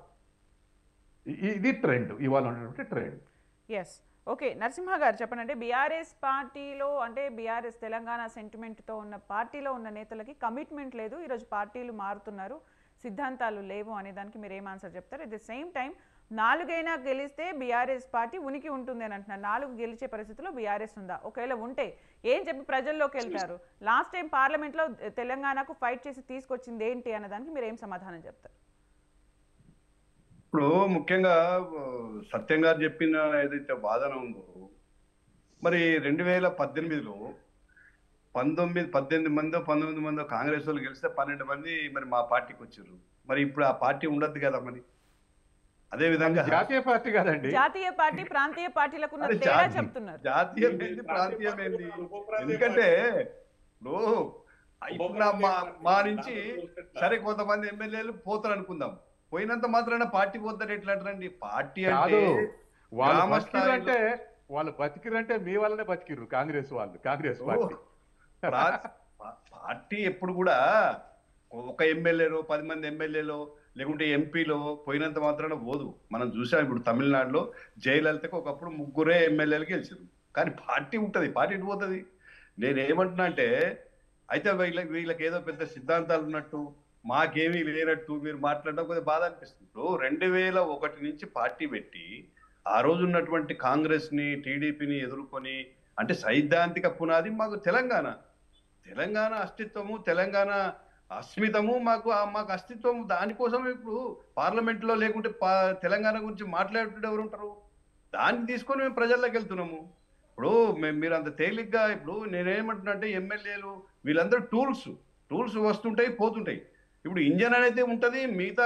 ఇ- ఇది ట్రెండ్ ఇవాళ ఉన్నటువంటి ట్రెండ్ ఎస్ ఓకే నరసింహ గారు చెప్పండి అంటే బీఆర్ఎస్ పార్టీలో అంటే బీఆర్ఎస్ తెలంగాణ సెంటిమెంట్తో ఉన్న పార్టీలో ఉన్న నేతలకి కమిట్మెంట్ లేదు ఈరోజు పార్టీలు మారుతున్నారు సిద్ధాంతాలు లేవు అనే దానికి మీరు ఏం ఆన్సర్ చెప్తారు అట్ ద సేమ్ టైం నాలుగైనా గెలిస్తే బీఆర్ఎస్ పార్టీ ఉనికి ఉంటుంది అని అంటున్నారు నాలుగు గెలిచే పరిస్థితిలో బీఆర్ఎస్ ఉందా ఒకవేళ ఉంటే ఏం చెప్పి ప్రజల్లోకి వెళ్తారు లాస్ట్ టైం పార్లమెంట్లో తెలంగాణకు ఫైట్ చేసి తీసుకొచ్చింది ఏంటి అన్న దానికి మీరు ఏం సమాధానం చెప్తారు ఇప్పుడు ముఖ్యంగా ఆ, సత్యం గారు చెప్పిన ఏదైతే వాదన ఉందో మరి రెండు వేల పద్దెనిమిదిలో పంతొమ్మిది పద్దెనిమిది మందో పంతొమ్మిది మందో కాంగ్రెస్ వాళ్ళు గెలిస్తే పన్నెండు మంది మరి మా పార్టీకి వచ్చారు మరి ఇప్పుడు ఆ పార్టీ ఉండద్దు కదా మరి అదే విధంగా జాతీయ పార్టీ కాదండి జాతీయ పార్టీ ప్రాంతీయ పార్టీలకు ఉన్న అదే తేడా జాతి- చెప్తున్నారు జాతీయం ఏంది ప్రాంతీయం ఏంది ఎందుకంటే ఇప్పుడు ఇప్పుడు నా మా మా నుంచి సరే కొంతమంది ఎమ్మెల్యేలు పోతారు అనుకుందాం పోయినంత మాత్రాన పార్టీ పోతారు ఎట్లా అంటారండి పార్టీ అంటే కాదు వాళ్ళు గ్రామ బతికిరు స్థాయిలో- అంటే వాళ్ళు బతికిరు అంటే మీ వల్లనే బతికిరు కాంగ్రెస్ వాళ్ళు కాంగ్రెస్ పార్టీ ప్రా- పా- పార్టీ ఎప్పుడు కూడా ఒక ఎమ్మెల్యేలో పది మంది ఎమ్మెల్యేలో లేకుంటే ఎంపీలో పోయినంత మాత్రాన పోదు మనం చూసాం ఇప్పుడు తమిళనాడులో జయలలితకు ఒకప్పుడు ముగ్గురే ఎమ్మెల్యేలు గెలిచారు కానీ పార్టీ ఉంటుంది పార్టీ ఎటు పోతుంది నేను ఏమంటున్నా అంటే అయితే వీళ్ళకి వీళ్ళకి ఏదో పెద్ద సిద్ధాంతాలు ఉన్నట్టు మాకేమీ లేనట్టు మీరు మాట్లాడడం కొద్దిగా బాధ అనిపిస్తుంది ఇప్పుడు రెండు వేల ఒకటి నుంచి పార్టీ పెట్టి ఆ రోజు ఉన్నటువంటి కాంగ్రెస్ ని టీడీపీని ఎదుర్కొని అంటే సైద్ధాంతిక పునాది మాకు తెలంగాణ తెలంగాణ అస్తిత్వము తెలంగాణ అస్మితము మాకు ఆ మాకు అస్తిత్వం దానికోసం ఇప్పుడు పార్లమెంట్ లో లేకుంటే పా- తెలంగాణ గురించి మాట్లాడుతుంటే ఎవరు ఉంటారు దాన్ని తీసుకొని మేము ప్రజల్లోకి వెళ్తున్నాము ఇప్పుడు మేము మీరు అంత తేలిగ్గా ఇప్పుడు నేనేమంటున్నా అంటే ఎమ్మెల్యేలు వీళ్ళందరూ టూల్స్ టూల్స్ వస్తుంటాయి పోతుంటాయి ఇప్పుడు ఇంజన్ అనేది ఉంటుంది మిగతా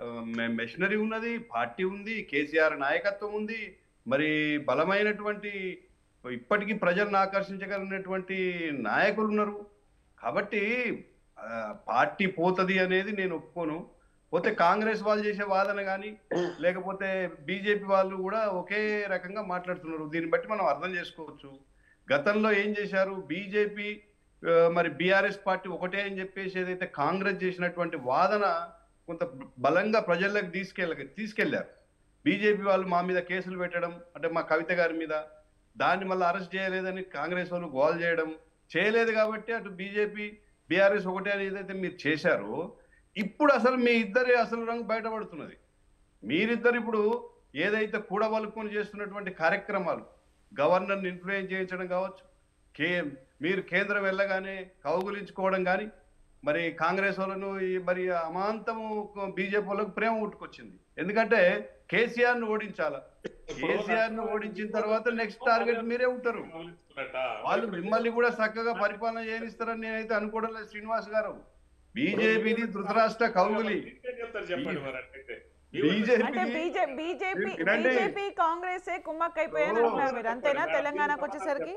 మెషినరీ ఉన్నది పార్టీ ఉంది కేసీఆర్ నాయకత్వం ఉంది మరి బలమైనటువంటి ఇప్పటికీ ప్రజలను ఆకర్షించగలిగినటువంటి నాయకులు ఉన్నారు కాబట్టి ఆ, పార్టీ పోతుంది అనేది నేను ఒప్పుకోను పోతే కాంగ్రెస్ వాళ్ళు చేసే వాదన కానీ లేకపోతే బీజేపీ వాళ్ళు కూడా ఒకే రకంగా మాట్లాడుతున్నారు దీన్ని బట్టి మనం అర్థం చేసుకోవచ్చు గతంలో ఏం చేశారు బీజేపీ మరి బీఆర్ఎస్ పార్టీ ఒకటే అని చెప్పేసి ఏదైతే కాంగ్రెస్ చేసినటువంటి వాదన కొంత బలంగా ప్రజల్లోకి తీసుకెళ్ళ తీసుకెళ్లారు బీజేపీ వాళ్ళు మా మీద కేసులు పెట్టడం అంటే మా కవిత గారి మీద దాన్ని మళ్ళీ అరెస్ట్ చేయలేదని కాంగ్రెస్ వాళ్ళు గోల్ చేయడం చేయలేదు కాబట్టి అటు బీజేపీ బీఆర్ఎస్ ఒకటే అని ఏదైతే మీరు చేశారో ఇప్పుడు అసలు మీ ఇద్దరి అసలు రంగు బయటపడుతున్నది మీరిద్దరు ఇప్పుడు ఏదైతే కూడబలుకొని చేస్తున్నటువంటి కార్యక్రమాలు గవర్నర్ని ఇన్ఫ్లుయెన్స్ చేయించడం కావచ్చు కే మీరు కేంద్రం వెళ్ళగానే కౌగులించుకోవడం కానీ మరి కాంగ్రెస్ వాళ్ళను ఈ మరి అమాంతము బీజేపీ వాళ్ళకు ప్రేమ పుట్టుకొచ్చింది ఎందుకంటే కేసీఆర్ ను ఓడించాలా కేసీఆర్ ను ఓడించిన తర్వాత నెక్స్ట్ టార్గెట్ మీరే ఉంటారు వాళ్ళు మిమ్మల్ని కూడా చక్కగా పరిపాలన చేయనిస్తారని నేనైతే అనుకోవడం లేదు శ్రీనివాస్ గారు బీజేపీది ధృతరాష్ట్ర కౌగులి చెప్పండి మరి అంటే అంటే బీజేపీ బీజేపీ బీజేపీ వినండి. బీజేపీ కాంగ్రెస్ కుమ్మక్ అయిపోయాయని అంటున్నారు మీరు అంతేనా తెలంగాణకు వచ్చేసరికి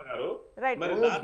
రైట్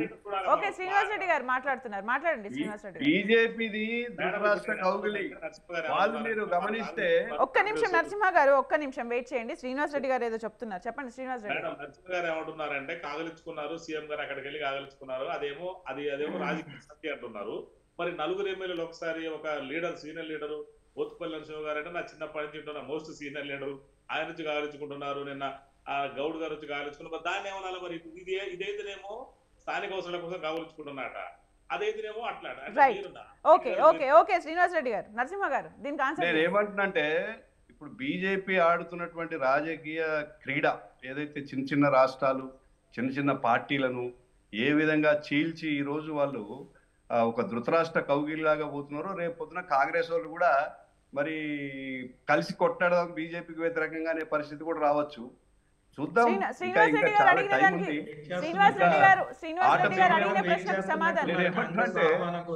ఓకే శ్రీనివాస్ రెడ్డి గారు మాట్లాడుతున్నారు మాట్లాడండి శ్రీనివాస్ రెడ్డి గారు బీజేపీది ధృతరాష్ట్ర కౌగులి వాళ్ళు మీరు గమనిస్తే ఒక్క నిమిషం నరసింహ గారు ఒక్క నిమిషం వెయిట్ చేయండి శ్రీనివాస్ రెడ్డి గారు ఏదో చెప్తున్నారు చెప్పండి శ్రీనివాస్ రెడ్డి మేడం గారు నరసింహ గారు ఏమంటున్నారంటే కాగలించుకున్నారు సీఎం గారు అక్కడికి వెళ్ళి కాగలించుకున్నారు అదేమో అది అదేమో రాజకీయ సత్య అంటున్నారు మరి నలుగురు ఎమ్మెల్యేలు ఒకసారి ఒక leader senior leader Othupalli Narasimha garu అంటే నా చిన్నప్పటి నుంచి ఉంటున్న మోస్ట్ సీనియర్ లీడరు ఆయన నుంచి కాగలించుకుంటున్నారు నిన్న ఆ గౌడ్ గారు వచ్చి కాగలించుకున్నారు మరి దాన్ని ఏమన్నా మరి ఇది ఇదైతేనేమో స్థానిక అవసరాల కోసం కాగలించుకుంటున్నట అదైతేనేమో అట్లా అంటే Right. మీరున్నా? Okay okay okay Srinivas Reddy garu Narasimha గారు దీనికి నేను ఆన్సర్ ఏమంటున్నంటే ఇప్పుడు బీజేపీ ఆడుతున్నటువంటి రాజకీయ క్రీడ ఏదైతే చిన్న చిన్న రాష్ట్రాలు చిన్న చిన్న పార్టీలను ఏ విధంగా చీల్చి ఈ రోజు వాళ్ళు ఆ, ఒక ధృతరాష్ట్ర కౌగిలిలాగా పోతున్నారో రేపు పొద్దున కాంగ్రెస్ వాళ్ళు కూడా మరి కలిసి కొట్టడం బీజేపీకి వ్యతిరేకంగా అనే పరిస్థితి కూడా రావచ్చు చూద్దాం శ్రీనా- ఇంకా శ్రీనివాస్ ఇంకా రెడ్డి గారు చాలా అడిగిన టైం దానికి ఉంది శ్రీనివాస్ రెడ్డి గారు శ్రీనివాస్ రెడ్డి గారు ఆటో అడిగిన మేము ప్రశ్నకు సమాధానం నేను ఏమంటున్నానంటే,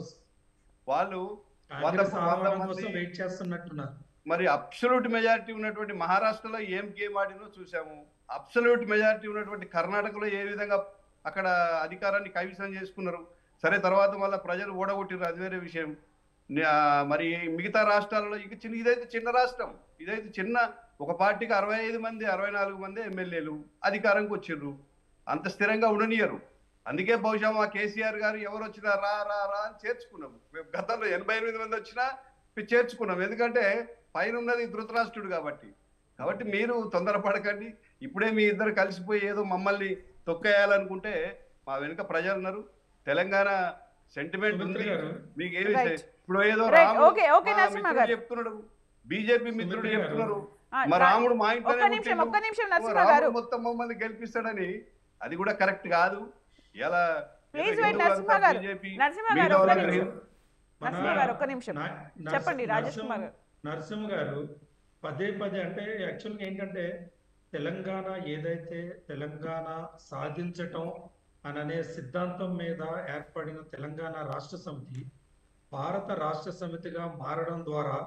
వాళ్ళు కాంగ్రెస్ వంద ఆహ్వానం మంది- కోసం వెయిట్ చేస్తున్నట్టున్నారు మరి అబ్సల్యూట్ మెజారిటీ ఉన్నటువంటి మహారాష్ట్రలో ఏం గేమ్ ఆడినో చూసాము అబ్సల్యూట్ మెజారిటీ ఉన్నటువంటి కర్ణాటకలో ఏ విధంగా అక్కడ అధికారాన్ని కైవసం చేసుకున్నారు సరే తర్వాత మళ్ళీ ప్రజలు ఓడగొట్టిరు అది వేరే విషయం నే- ఆ, మరి మిగతా రాష్ట్రాలలో ఇక చిన్న ఇదైతే చిన్న రాష్ట్రం ఇదైతే చిన్న ఒక పార్టీకి అరవై ఐదు మంది అరవై నాలుగు మంది ఎమ్మెల్యేలు అధికారంకి వచ్చిర్రు అంత స్థిరంగా ఉండనియరు అందుకే బహుశా మా కేసీఆర్ గారు ఎవరు వచ్చినా రా రా రా అని చేర్చుకున్నాము మేము గతంలో ఎనభై ఎనిమిది మంది వచ్చినా చేర్చుకున్నాం ఎందుకంటే పైన ఉన్నది ధృతరాష్ట్రుడు కాబట్టి కాబట్టి మీరు తొందరపడకండి ఇప్పుడే మీ ఇద్దరు కలిసిపోయి ఏదో మమ్మల్ని తొక్కేయాలనుకుంటే మా వెనుక ప్రజలు ఉన్నారు తెలంగాణ సెంటిమెంట్ ఉంది సుమిత్ర గారు మీకు ఏమి Right. ఇప్పుడు ఏదో Right. రాముడు Okay, okay, మా నరసింహ మిత్రుడు గారు. చెప్తున్నాడు బీజేపీ మిత్రుడు సుమిత్ర గారు. చెప్తున్నారు ఆ, మా రా- రాముడు మా ఒక్క ఇంట్లోనే నిమిషం పుట్టిండు. ఒక్క నిమిషం ఓ, నరసింహ రాముడు గారు మొత్తం మమ్మల్ని గెలిపిస్తాడని అది కూడా కరెక్ట్ కాదు ఎలా Please wait, నరసింహ గారు. నరసింహ గారు ఒక్క నిమిషం మన నరసింహ గారు ఒక్క నిమిషం నా- నరసింహ- చెప్పండి రాజేష్ కుమార్ గారు నరసింహ గారు పదే పదే అంటే యాక్చువల్గా ఏంటంటే తెలంగాణ ఏదైతే తెలంగాణ సాధించటం అననే సిద్ధాంతం మీద ఏర్పడిన తెలంగాణ రాష్ట్ర సమితి భారత రాష్ట్ర సమితిగా మారడం ద్వారా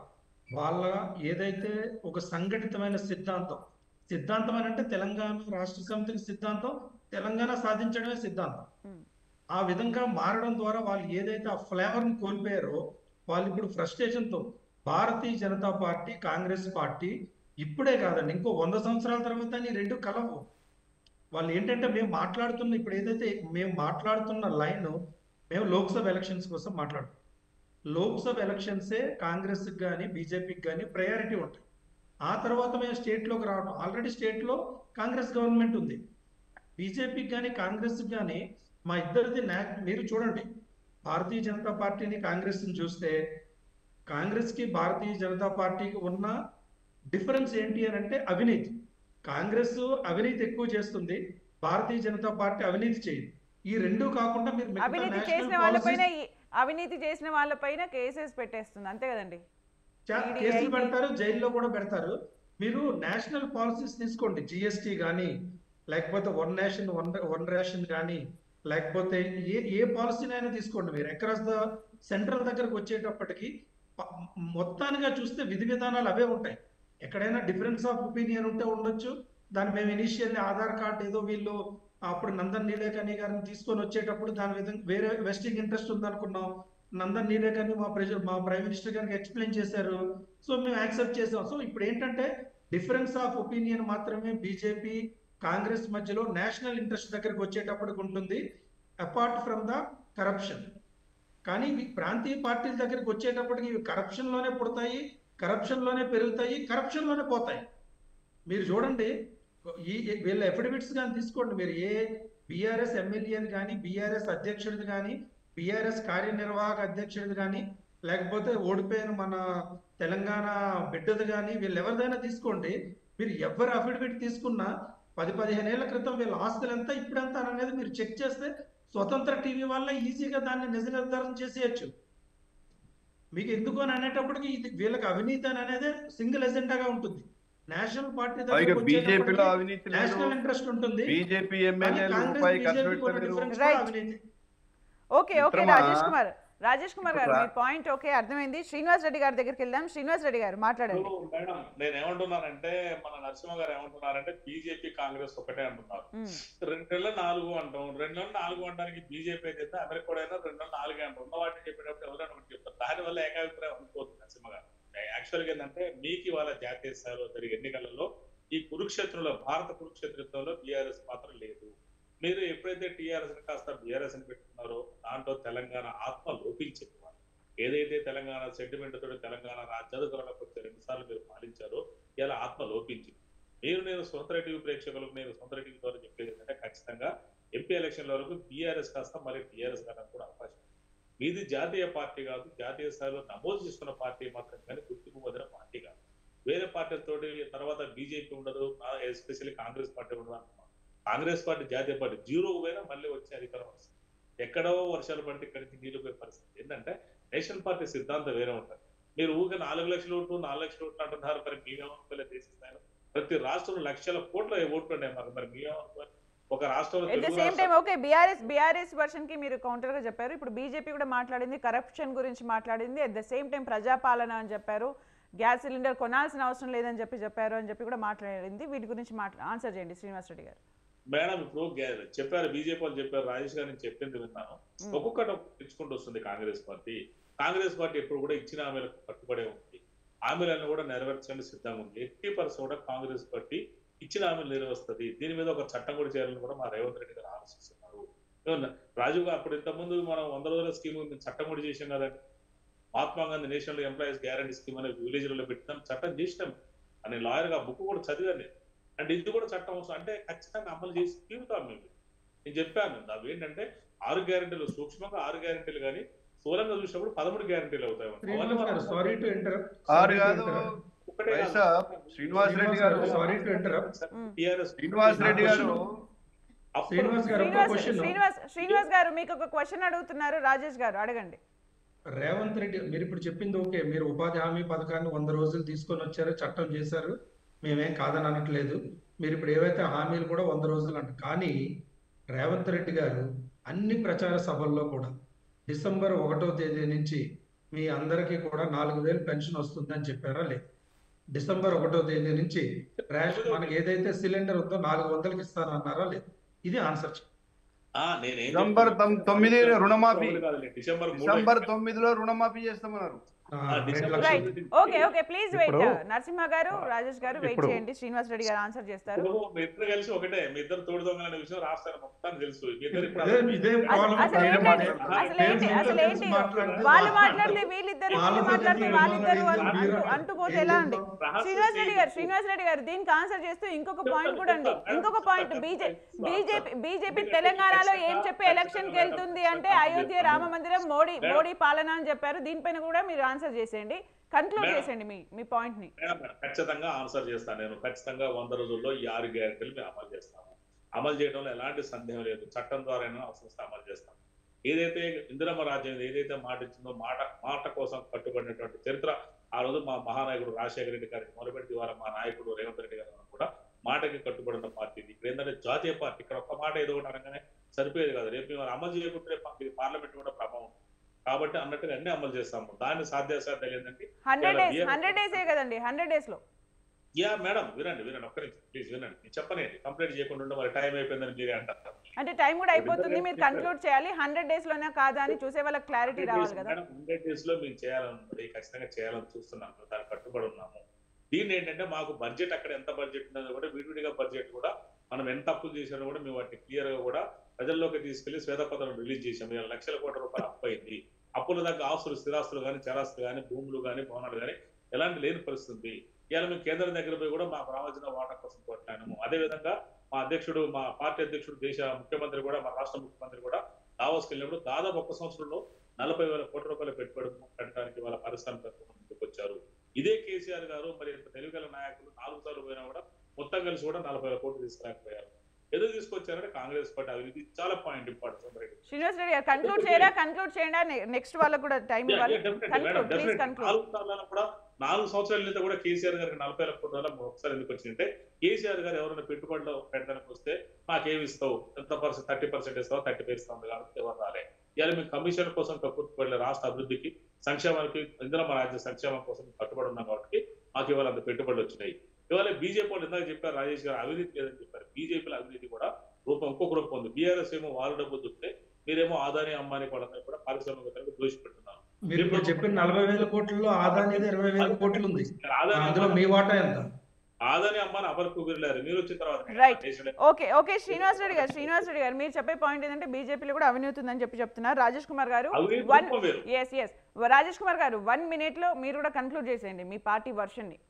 వాళ్ళ ఏదైతే ఒక సంఘటితమైన సిద్ధాంతం సిద్ధాంతం అని అంటే తెలంగాణ రాష్ట్ర సమితికి సిద్ధాంతం తెలంగాణ సాధించడమే సిద్ధాంతం Hmm. ఆ విధంగా మారడం ద్వారా వాళ్ళు ఏదైతే ఆ ఫ్లేవర్ ని కోల్పోయారో వాళ్ళు ఇప్పుడు frustration తో Bharatiya Janata party Congress party ఇప్పుడే కాదండి ఇంకో వంద సంవత్సరాల తర్వాత ఈ రెండు కలవు వాళ్ళు ఏంటంటే మేము మాట్లాడుతున్న ఇప్పుడు ఏదైతే మేము మాట్లాడుతున్న లైన్ మేము లోక్సభ ఎలక్షన్స్ కోసం మాట్లాడుతున్నాం లోక్సభ ఎలక్షన్సే కాంగ్రెస్కి కానీ బీజేపీకి కానీ ప్రయారిటీ ఉంటాయి ఆ తర్వాత మేము స్టేట్లోకి రావడం ఆల్రెడీ స్టేట్లో కాంగ్రెస్ గవర్నమెంట్ ఉంది బీజేపీకి కానీ కాంగ్రెస్కి కానీ మా ఇద్దరిది నా మీరు చూడండి భారతీయ జనతా పార్టీని కాంగ్రెస్ని చూస్తే కాంగ్రెస్కి భారతీయ జనతా పార్టీకి ఉన్న డిఫరెన్స్ ఏంటి అని అంటే అవినీతి కాంగ్రెస్ అవినీతి ఎక్కువ చేస్తుంది భారతీయ జనతా పార్టీ అవినీతి చేయదు ఈ రెండు కాకుండా మీరు మిగతా అవినీతి national చేసిన వాళ్ళపైన policies- ఈ- అవినీతి చేసిన వాళ్ళపైన కేసెస్ పెట్టేస్తుంది అంతే కదండి చా- EDI కేసులు కి- పెడతారు జైల్లో కూడా పెడతారు మీరు నేషనల్ పాలసీస్ తీసుకోండి జిఎస్టీ కానీ లేకపోతే one nation one one ration కానీ లేకపోతే ఏ ఏ పాలసీనైనా తీసుకోండి మీరు అక్రాస్ ద సెంట్రల్ దగ్గరకు వచ్చేటప్పటికి ప- మొత్తానిగా చూస్తే విధి విధానాలు అవే ఉంటాయి ఎక్కడైనా డిఫరెన్స్ ఆఫ్ ఒపీనియన్ ఉంటే ఉండొచ్చు దాన్ని మేము ఇనిషియల్లీ ఆధార్ కార్డ్ ఏదో వీళ్ళు అప్పుడు నందన్ నీలేకని గారిని తీసుకొని వచ్చేటప్పుడు దాని విధంగా వేరే వెస్టింగ్ ఇంట్రెస్ట్ ఉందనుకున్నాం నందన్ నీలేకని మా ప్రెజ మా ప్రైమ్ మినిస్టర్ గారికి ఎక్స్ప్లెయిన్ చేశారు సో మేము యాక్సెప్ట్ చేసాం సో ఇప్పుడు ఏంటంటే డిఫరెన్స్ ఆఫ్ ఒపీనియన్ మాత్రమే బీజేపీ కాంగ్రెస్ మధ్యలో నేషనల్ ఇంట్రెస్ట్ దగ్గరికి వచ్చేటప్పటికి ఉంటుంది అపార్ట్ ఫ్రమ్ ద కరప్షన్ కానీ ఇవి ప్రాంతీయ పార్టీల దగ్గరికి వచ్చేటప్పటికి ఇవి కరప్షన్ లోనే పుడతాయి కరప్షన్ లోనే పెరుగుతాయి కరప్షన్ లోనే పోతాయి మీరు చూడండి ఈ ఈ- వీళ్ళ ఎఫిడవిట్స్ కానీ తీసుకోండి మీరు ఏ బీఆర్ఎస్ ఎమ్మెల్యేని కానీ బీఆర్ఎస్ అధ్యక్షుడిది కానీ బీఆర్ఎస్ కార్యనిర్వాహక అధ్యక్షుడిది కానీ లేకపోతే ఓడిపోయిన మన తెలంగాణ బిడ్డది కానీ వీళ్ళు ఎవరిదైనా తీసుకోండి మీరు ఎవరు అఫిడవిట్ తీసుకున్నా పది పదిహేను ఏళ్ల క్రితం వీళ్ళ ఆస్తులు ఎంత ఇప్పుడు ఎంత అనేది మీరు చెక్ చేస్తే స్వతంత్ర టీవీ వల్ల ఈజీగా దాన్ని నిజ నిర్ధారణ చేసేయచ్చు మీకు ఎందుకు అని అనేటప్పటికి ఇది వీళ్ళకి అవినీతి అని అనేది సింగిల్ ఎజెండాగా ఉంటుంది నేషనల్ పార్టీ ఇక బీజేపీలో అవినీతి లేదు నేషనల్ ఇంట్రెస్ట్ ఉంటుంది బీజేపీ కానీ ఎమ్మెల్యేలు కాంగ్రెస్ రూపాయి ఖర్చు బీజేపీకి ఉన్న పెట్టలేదు difference Right. కూడా అవినీతి ఓకే ఓకే మిత్రమా, రాజేష్ కుమార్ రాజేష్ కుమార్ గారు ఇప్పుడు మీ పాయింట్ ఓకే అర్థమైంది శ్రీనివాస్ రెడ్డి గారి దగ్గరికి వెళ్దాం శ్రీనివాస్ రెడ్డి గారు మాట్లాడండి ఇప్పుడు మేడం నేను ఏమంటున్నానంటే మన నరసింహ గారు ఏమంటున్నారంటే బీజేపీ కాంగ్రెస్ ఒకటే అంటున్నారు ఉమ్, రెండు నెలలు నాలుగు అంటాం రెండు నెలలు నాలుగు అంటానికి బీజేపీ అయితే అమెరికా కూడా అయినా రెండు నెలలు నాలుగే అంటాం ఉన్న వాటిని చెప్పేటప్పుడు ఎవరైనా ఒకటి చెప్తారు దాని వల్ల ఏకాభిప్రాయం అనుకోవద్దు నరసింహ గారు యాక్చువల్గా ఏంటంటే మీకు ఇవాళ జాతీయ స్థాయిలో జరిగే ఎన్నికలలో ఈ కురుక్షేత్రంలో భారత కురుక్షేత్రంలో బీఆర్ఎస్ పాత్ర లేదు మీరు ఎప్పుడైతే టీఆర్ఎస్ కాస్త బీఆర్ఎస్ అని పెట్టుకున్నారో దాంట్లో తెలంగాణ ఆత్మ లోపించింది వాళ్ళు. ఏదైతే తెలంగాణ సెంటిమెంట్ తోటి తెలంగాణ రాజ్యాధికారులకు వచ్చే రెండు సార్లు మీరు పాలించారో ఇలా ఆత్మ లోపించింది మీరు నేను సొంత టీవీ ప్రేక్షకులకు నేను సొంత టీవీ ద్వారా చెప్పేది ఏంటంటే ఖచ్చితంగా ఎంపీ ఎలక్షన్ల వరకు బీఆర్ఎస్ కాస్త మరి టీఆర్ఎస్ కావడానికి కూడా అవకాశం ఉంది. మీది జాతీయ పార్టీ కాదు జాతీయ స్థాయిలో నమోదు చేసుకున్న పార్టీ మాత్రం కానీ గుర్తింపు పొందిన పార్టీ కాదు వేరే పార్టీలతోటి తర్వాత బీజేపీ ఉండదు ఎస్పెషల్లీ కాంగ్రెస్ పార్టీ ఉండదు అంటున్నాం కాంగ్రెస్ పార్టీ జాతీయ పార్టీ జీరో పోయినా మళ్ళీ వచ్చే అధికారం వస్తుంది ఎక్కడో వర్షాలు పడితే ఇక్కడి నుంచి నీళ్లు పోయే పరిస్థితి ఏంటంటే నేషనల్ పార్టీ సిద్ధాంతం వేరే ఉంటుంది మీరు ఊరికే నాలుగు లక్షల ఓట్లు నాలుగు లక్షల ఓట్లు అంటున్నారు మరి మేమేమనుకోలేదు దేశ స్థాయిలో ప్రతి రాష్ట్రంలో లక్షల కోట్ల ఓట్లు ఉన్నాయి మాకు మరి మేమేమనుకోవాలి ఒక రాష్ట్రంలో ఎట్ ద తెలుగు సేమ్ రాష్ట్రం- time okay BRS BRS version కి మీరు కౌంటర్ గా చెప్పారు ఇప్పుడు బీజేపీ కూడా మాట్లాడింది కరప్షన్ గురించి మాట్లాడింది అట్ ద సేమ్ టైం ప్రజాపాలన అని చెప్పారు గ్యాస్ సిలిండర్ కొనాల్సిన అవసరం లేదని చెప్పి చెప్పారు అని చెప్పి కూడా మాట్లాడింది వీటి గురించి మాట్లా ఆన్సర్ చేయండి శ్రీనివాస్ రెడ్డి గారు మేడం ఇప్పుడు గే- చెప్పారు బీజేపీ వాళ్ళు చెప్పారు రాజేష్ గారు నేను చెప్పింది విన్నాను మ్మ్. ఒక్కొక్కటి తెచ్చుకుంటూ వస్తుంది కాంగ్రెస్ పార్టీ కాంగ్రెస్ పార్టీ ఎప్పుడు కూడా ఇచ్చిన హామీలకు కట్టుబడే ఉంది హామీలను కూడా నెరవేర్చడానికి సిద్ధంగా ఉంది ఎట్టి పరిస్థితి కూడా కాంగ్రెస్ పార్టీ ఇచ్చిన హామీలు నెరవేరుస్తుంది దీని మీద ఒక చట్టం కూడా చేయాలని కూడా మా రేవంత్ రెడ్డి గారు ఆలోచిస్తున్నారు ఏమన్నా? రాజీవ్ గారు అప్పుడు ఇంతకుముందు మనం వంద రోజుల స్కీమ్ చట్టం కూడా చేసాం కదండి Mahatma Gandhi national employees guarantee scheme అనే విలేజ్ లో పెట్టినాం చట్టం చేసినాం అని లాయర్ గా బుక్ కూడా చదివాను నేను. అంటే ఇది కూడా చట్టం అవసరం అంటే ఖచ్చితంగా అమలు చేసి తీరుతాం మేము నేను చెప్పాను అవి ఏంటంటే ఆరు గ్యారెంటీలు సూక్ష్మంగా ఆరు గ్యారెంటీలు కానీ స్థూలంగా చూసినప్పుడు పదమూడు గ్యారెంటీలు అవుతాయి అవన్నీ శ్రీనివాస్ గారు మనం- సారీ టు ఇంటరప్ట్ ఆరు కాదు ఒకటే కాదు. పైసా Srinivas Reddy garu sorry to interrupt hmm. TRS Srinivas Reddy garu అప్పుడు శ్రీనివాస్ గారు ఒక శ్రీనివాస్ క్వశ్చన్ శ్రీనివాస్ శ్రీనివాస్ గారు మీకు ఒక క్వశ్చన్ అడుగుతున్నారు రాజేష్ గారు అడగండి రేవంత్ రెడ్డి మీరు ఇప్పుడు చెప్పింది ఓకే మీరు ఉపాధి హామీ పథకాన్ని వంద రోజులు తీసుకొని వచ్చారు చట్టం చేశారు మేమేం కాదని అనట్లేదు మీరు ఇప్పుడు ఏవైతే హామీలు కూడా వంద రోజులు అంట కానీ రేవంత్ రెడ్డి గారు అన్ని ప్రచార సభల్లో కూడా డిసెంబర్ ఒకటో తేదీ నుంచి మీ అందరికీ కూడా నాలుగు వేలు పెన్షన్ వస్తుందని చెప్పారా లేదు డిసెంబర్ ఒకటో తేదీ నుంచి రేషన్ మనకి ఏదైతే సిలిండర్ ఉందో నాలుగు వందలకి ఇస్తానన్నారా లేదు ఇది ఆన్సర్ ఆ, నేనేం డిసెంబర్ చెప్తున్నా- తొమ్- తొమ్మిది రుణమాఫీ. కాదులే, డిసెంబర్ మూడో డిసెంబర్ తొమ్మిదిలో రుణమాఫీ చేస్తామన్నారు December right okay okay please wait ఇప్పుడు- నరసింహ గారు రాజేష్ గారు వెయిట్ ఇప్పుడు- చేయండి శ్రీనివాస్ రెడ్డి గారు ఆన్సర్ చేస్తారు ఇప్పుడు మీ ఇద్దరు కలిసి ఒకటే మీ ఇద్దరు తోడు దొంగలు అనే విషయం రాష్ట్రాన్ని మొత్తానికి తెలుసు మీ ఇద్దరు ఇప్పుడు ఇదే ఇదే అసలు ప్రాబ్లం అసలు ఏంటండి అసలు ఏంటి అసలు ఏంటి వాళ్ళు మాట్లాడితే వీళ్ళిద్దరు వీళ్ళు మాట్లాడితే వాళ్ళిద్దరు అంటూ అంటూ పోతే ఎలా అండి శ్రీనివాస్ రెడ్డి గారు శ్రీనివాస్ రెడ్డి గారు దీనికి ఆన్సర్ చేస్తూ ఇంకొక పాయింట్ కూడా అండి ఇంకొక పాయింట్ బీజేపీ బీజేపీ బీజేపీ తెలంగాణలో ఏం చెప్పి ఎలక్షన్ కి వెళ్తుంది అంటే అయోధ్య రామ మందిరం మోడీ మోడీ పాలన అని చెప్పారు దీనిపైన కూడా మీరు ఆన్సర్ చేసేయండి కన్క్లూడ్ చేసేయండి మీ మీ పాయింట్ ని మేడం, మేడం, ఖచ్చితంగా ఆన్సర్ చేస్తాను నేను ఖచ్చితంగా వంద రోజుల్లో ఈ ఆరు గ్యారెంటీలు మేము అమలు చేస్తాము అమలు చేయడంలో ఎలాంటి సందేహం లేదు చట్టం ద్వారా అవసరం వస్తే అమలు చేస్తాం ఏదైతే ఇందిరమ్మ రాజ్యం ఏదైతే మాట ఇచ్చిందో మాట మాట కోసం కట్టుబడినటువంటి చరిత్ర ఆ రోజు మా మహానాయకుడు రాజశేఖర రెడ్డి గారికి మొదలుపెట్టి ద్వారా మా నాయకుడు రేవంత్ రెడ్డి గారు కూడా మాటకి కట్టుబడిన పార్టీ ఇది ఇక్కడ ఏంటంటే జాతీయ పార్టీ ఇక్కడ ఒక్క మాట ఏదో ఒకటి అనగానే సరిపోయేది కాదు రేపు మేము అమలు చేయకుంటే పార్లమెంట్ కూడా ప్రభావం కాబట్టి అన్నట్టుగా అన్ని అమలు చేస్తాము దాన్ని సాధ్యాసాధ్యాలు ఏంటంటే హండ్రెడ్ ఇలా డేస్ బియ్యం- హండ్రెడ్ డేసే కదండి హండ్రెడ్ డేస్ లో యా మేడం వినండి వినండి ఒక్క నిమిషం ప్లీజ్ వినండి నేను చెప్పనండి కంప్లీట్ చేయకుండా ఉంటే మరి టైం అయిపోయిందని మీరే అంటారు అంటే టైం కూడా అయిపోతుంది మీరు కన్క్లూడ్ చేయాలి హండ్రెడ్ డేస్ లోనే కాదా అని చూసే వాళ్ళకి క్లారిటీ రావాలి కదా మేడం హండ్రెడ్ డేస్ లో మేము చేయాలన్నది ఖచ్చితంగా చేయాలని చూస్తున్నాము దానికి కట్టుబడి ఉన్నాము దీన్ని ఏంటంటే మాకు బడ్జెట్ అక్కడ ఎంత బడ్జెట్ ఉన్నదో కూడా విడివిడిగా బడ్జెట్ కూడా మనం ఎంత అప్పులు చేసినా కూడా మేము వాటిని క్లియర్ గా కూడా ప్రజల్లోకి తీసుకెళ్లి శ్వేతపత్రం రిలీజ్ చేసాము ఇవాళ లక్షల కోట్ల రూపాయలు అప్పు అయింది అప్పుల దగ్గర ఆస్తులు స్థిరాస్తులు కానీ చరాస్తులు కానీ భూములు కానీ భవనాలు కానీ ఎలాంటి లేని పరిస్థితి ఇవాళ మేము కేంద్రం దగ్గర పోయి కూడా మాకు రావాల్సిన వాటా కోసం కొట్లాము అదే విధంగా మా అధ్యక్షుడు మా పార్టీ అధ్యక్షుడు దేశ ముఖ్యమంత్రి కూడా మా రాష్ట్ర ముఖ్యమంత్రి కూడా దావోస్కి వెళ్ళినప్పుడు దాదాపు ఒక్క సంవత్సరంలో నలభై వేల కోట్ల రూపాయలు పెట్టుబడి పెట్టడానికి వాళ్ళ పారిశ్రామికవేత్తలు ముందుకు వచ్చారు ఇదే కేసీఆర్ గారు మరి తెలుగుగల నాయకులు నాలుగు సార్లు పోయినా కూడా మొత్తం కలిసి కూడా నలభై వేల కోట్లు తీసుకురాకపోయారు ఎందుకు తీసుకొచ్చారంటే కాంగ్రెస్ పార్టీ అవినీతి చాలా పాయింట్ ఇంపార్టెంట్ శ్రీనివాస్ రెడ్డి గారు కన్క్లూడ్ చేయరా కన్క్లూడ్ చేయండి నెక్స్ట్ వాళ్ళకు కూడా టైం ఇవ్వాలి కన్క్లూడ్ ప్లీజ్ కన్క్లూడ్ నాలుగు సార్లు కూడా నాలుగు సంవత్సరాల నుంచి కూడా కేసీఆర్ గారికి నలభై లక్షల కోట్ల రూపాయలు ఒకసారి ఎందుకు వచ్చిందంటే కేసీఆర్ గారు ఎవరైనా పెట్టుబడిలో పెట్టడానికి వస్తే మాకేమి ఇస్తావు ఎంత పర్సెంట్ థర్టీ పర్సెంట్ ఇస్తావు థర్టీ పే ఇస్తాం కాబట్టి ఎవరు రాలే ఇవాళ మేము కమిషన్ కోసం కట్టుబడి రాష్ట్ర అభివృద్ధికి సంక్షేమానికి ఇందులో మన రాజ్య సంక్షేమం కోసం కట్టుబడి ఉన్నాం కాబట్టి మాకు ఇవాళ అంత పెట్టుబడులు వచ్చినాయి ఇవాళ బీజేపీ వాళ్ళు ఇందాక చెప్పారు రాజేష్ గారు అవినీతి లేదని చెప్పారు బీజేపీలో అవినీతి కూడా రూపం ఇంకొక రూపం ఉంది బీఆర్ఎస్ ఏమో వాళ్ళ డబ్బు దుప్పితే మీరేమో ఆదాని అమ్మాని వాళ్ళందరూ కూడా పారిశ్రామికవేత్తలకు దోషిపెడుతున్నారు మీరు ఇప్పుడు చెప్పిన నలభై వేల కోట్లలో ఆదాని అనేది ఇరవై వేల కోట్లు ఉంది ఆదాని అందులో మీ వాటా ఎంత ఆదాని అమ్మాని అపరకు కుదిరలేరు మీరు వచ్చిన తర్వాత Right. దేశంలో ఓకే ఓకే శ్రీనివాస్ రెడ్డి గారు శ్రీనివాస్ రెడ్డి గారు మీరు చెప్పే పాయింట్ ఏంటంటే బీజేపీలో కూడా అవినీతి ఉందని చెప్పి చెప్తున్నారు రాజేష్ కుమార్ గారు అవినీతి వన్ రూపం వేరు ఎస్ ఎస్ రాజేష్ కుమార్ గారు వన్ మినిట్ లో మీరు కూడా కన్క్లూడ్ చేసేయండి మీ పార్టీ వర్షన్ ని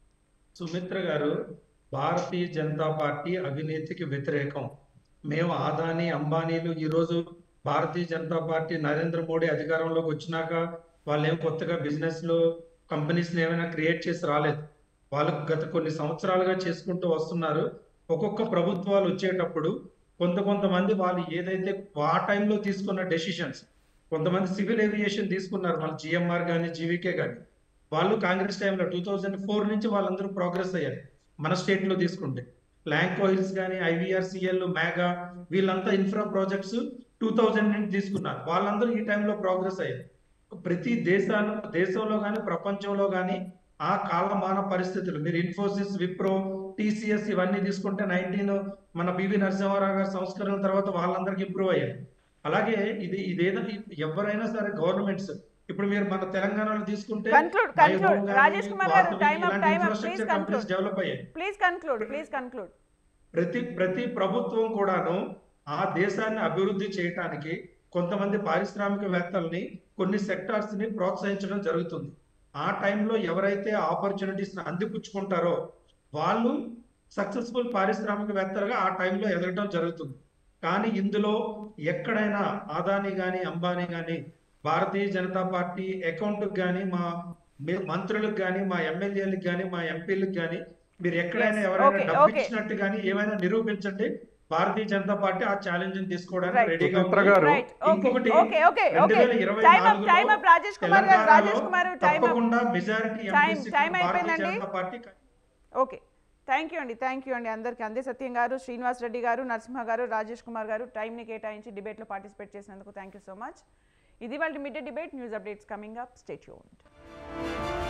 సుమిత్ర గారు భారతీయ జనతా పార్టీ అవినీతికి వ్యతిరేకం మేము ఆదాని అంబానీలు ఈరోజు భారతీయ జనతా పార్టీ నరేంద్ర మోడీ అధికారంలోకి వచ్చినాక వాళ్ళు ఏం కొత్తగా బిజినెస్ లో కంపెనీస్ ఏమైనా క్రియేట్ చేసి రాలేదు వాళ్ళు గత కొన్ని సంవత్సరాలుగా చేసుకుంటూ వస్తున్నారు ఒక్కొక్క ప్రభుత్వాలు వచ్చేటప్పుడు కొంత కొంతమంది వాళ్ళు ఏదైతే ఆ టైంలో తీసుకున్న డెసిషన్స్ కొంతమంది సివిల్ ఏవియేషన్ తీసుకున్నారు వాళ్ళు జిఎంఆర్ కానీ జీవీకే కానీ వాళ్ళు కాంగ్రెస్ టైంలో టూ థౌజండ్ ఫోర్ నుంచి వాళ్ళందరూ ప్రోగ్రెస్ అయ్యారు మన స్టేట్ లో తీసుకుంటే ల్యాంకో హిల్స్ కానీ ఐవీఆర్సిఎల్ మేగా వీళ్ళంతా ఇన్ఫ్రా ప్రాజెక్ట్స్ టూ థౌజండ్ నుంచి తీసుకున్నారు వాళ్ళందరూ ఈ టైంలో ప్రోగ్రెస్ అయ్యారు ప్రతి దేశాలు దేశంలో కానీ ప్రపంచంలో కానీ ఆ కాలమాన పరిస్థితులు మీరు ఇన్ఫోసిస్ విప్రో టీసీఎస్ ఇవన్నీ తీసుకుంటే నైన్టీన్ మన పివి నరసింహారావు గారి సంస్కరణ తర్వాత వాళ్ళందరికీ ఇంప్రూవ్ అయ్యారు అలాగే ఇది ఇదేదో ఎవరైనా సరే గవర్నమెంట్స్ ఇప్పుడు మీరు మన తెలంగాణలో తీసుకుంటే కన్క్లూడ్ కన్క్లూడ్ రాజేష్ కుమార్ గారు time up time up please conclude develop అయ్యాయి ప్లీజ్ కన్క్లూడ్ ప్లీజ్ కన్క్లూడ్ ప్రతి ప్రతి ప్రభుత్వం కూడాను ఆ దేశాన్ని అభివృద్ధి చేయటానికి కొంతమంది పారిశ్రామికవేత్తల్ని కొన్ని సెక్టార్స్ ని ప్రోత్సహించడం జరుగుతుంది ఆ టైంలో ఎవరైతే ఆపర్చునిటీస్ ని అందిపుచ్చుకుంటారో వాళ్ళు సక్సెస్ఫుల్ పారిశ్రామికవేత్తలుగా ఆ టైంలో ఎదగడం జరుగుతుంది కానీ ఇందులో ఎక్కడైనా ఆదాని గాని అంబానీ గాని భారతీయ జనతా పార్టీ అకౌంట్ కానీ మా మీ మంత్రులకు కానీ మా ఎమ్మెల్యేలకు కానీ మా ఎంపీలకు కానీ మీరు ఎక్కడైనా Yes, ఎవరైనా okay, డబ్బు okay. ఇచ్చినట్టు కానీ ఏమైనా నిరూపించండి భారతీయ జనతా పార్టీ ఆ ఛాలెంజ్ తీసుకోవడానికి Right. రెడీగా సుమిత్ర ఉంది. గారు రైట్ ఓకే ఇంకొకటి ఓకే ఓకే రెండు ఓకే వేల ఇరవై టైమ్ అప్ నాలుగులో టైమ్ అప్ రాజేష్ కుమార్ గారు రాజేష్ తెలంగాణలో కుమార్ టైమ్ అప్ తప్పకుండా మెజారిటీ Time- time అయిపోయిందండి. Janata party okay thank you అండి థ్యాంక్ యూ అండి అందరికీ అందే సత్యం గారు శ్రీనివాస్ రెడ్డి గారు నరసింహ గారు రాజేష్ కుమార్ గారు టైంని కేటాయించి డిబేట్లో పార్టిసిపేట్ చేసినందుకు థ్యాంక్ యూ సో మచ్ ఇది వాళ్ళ mid debate news updates coming up stay tune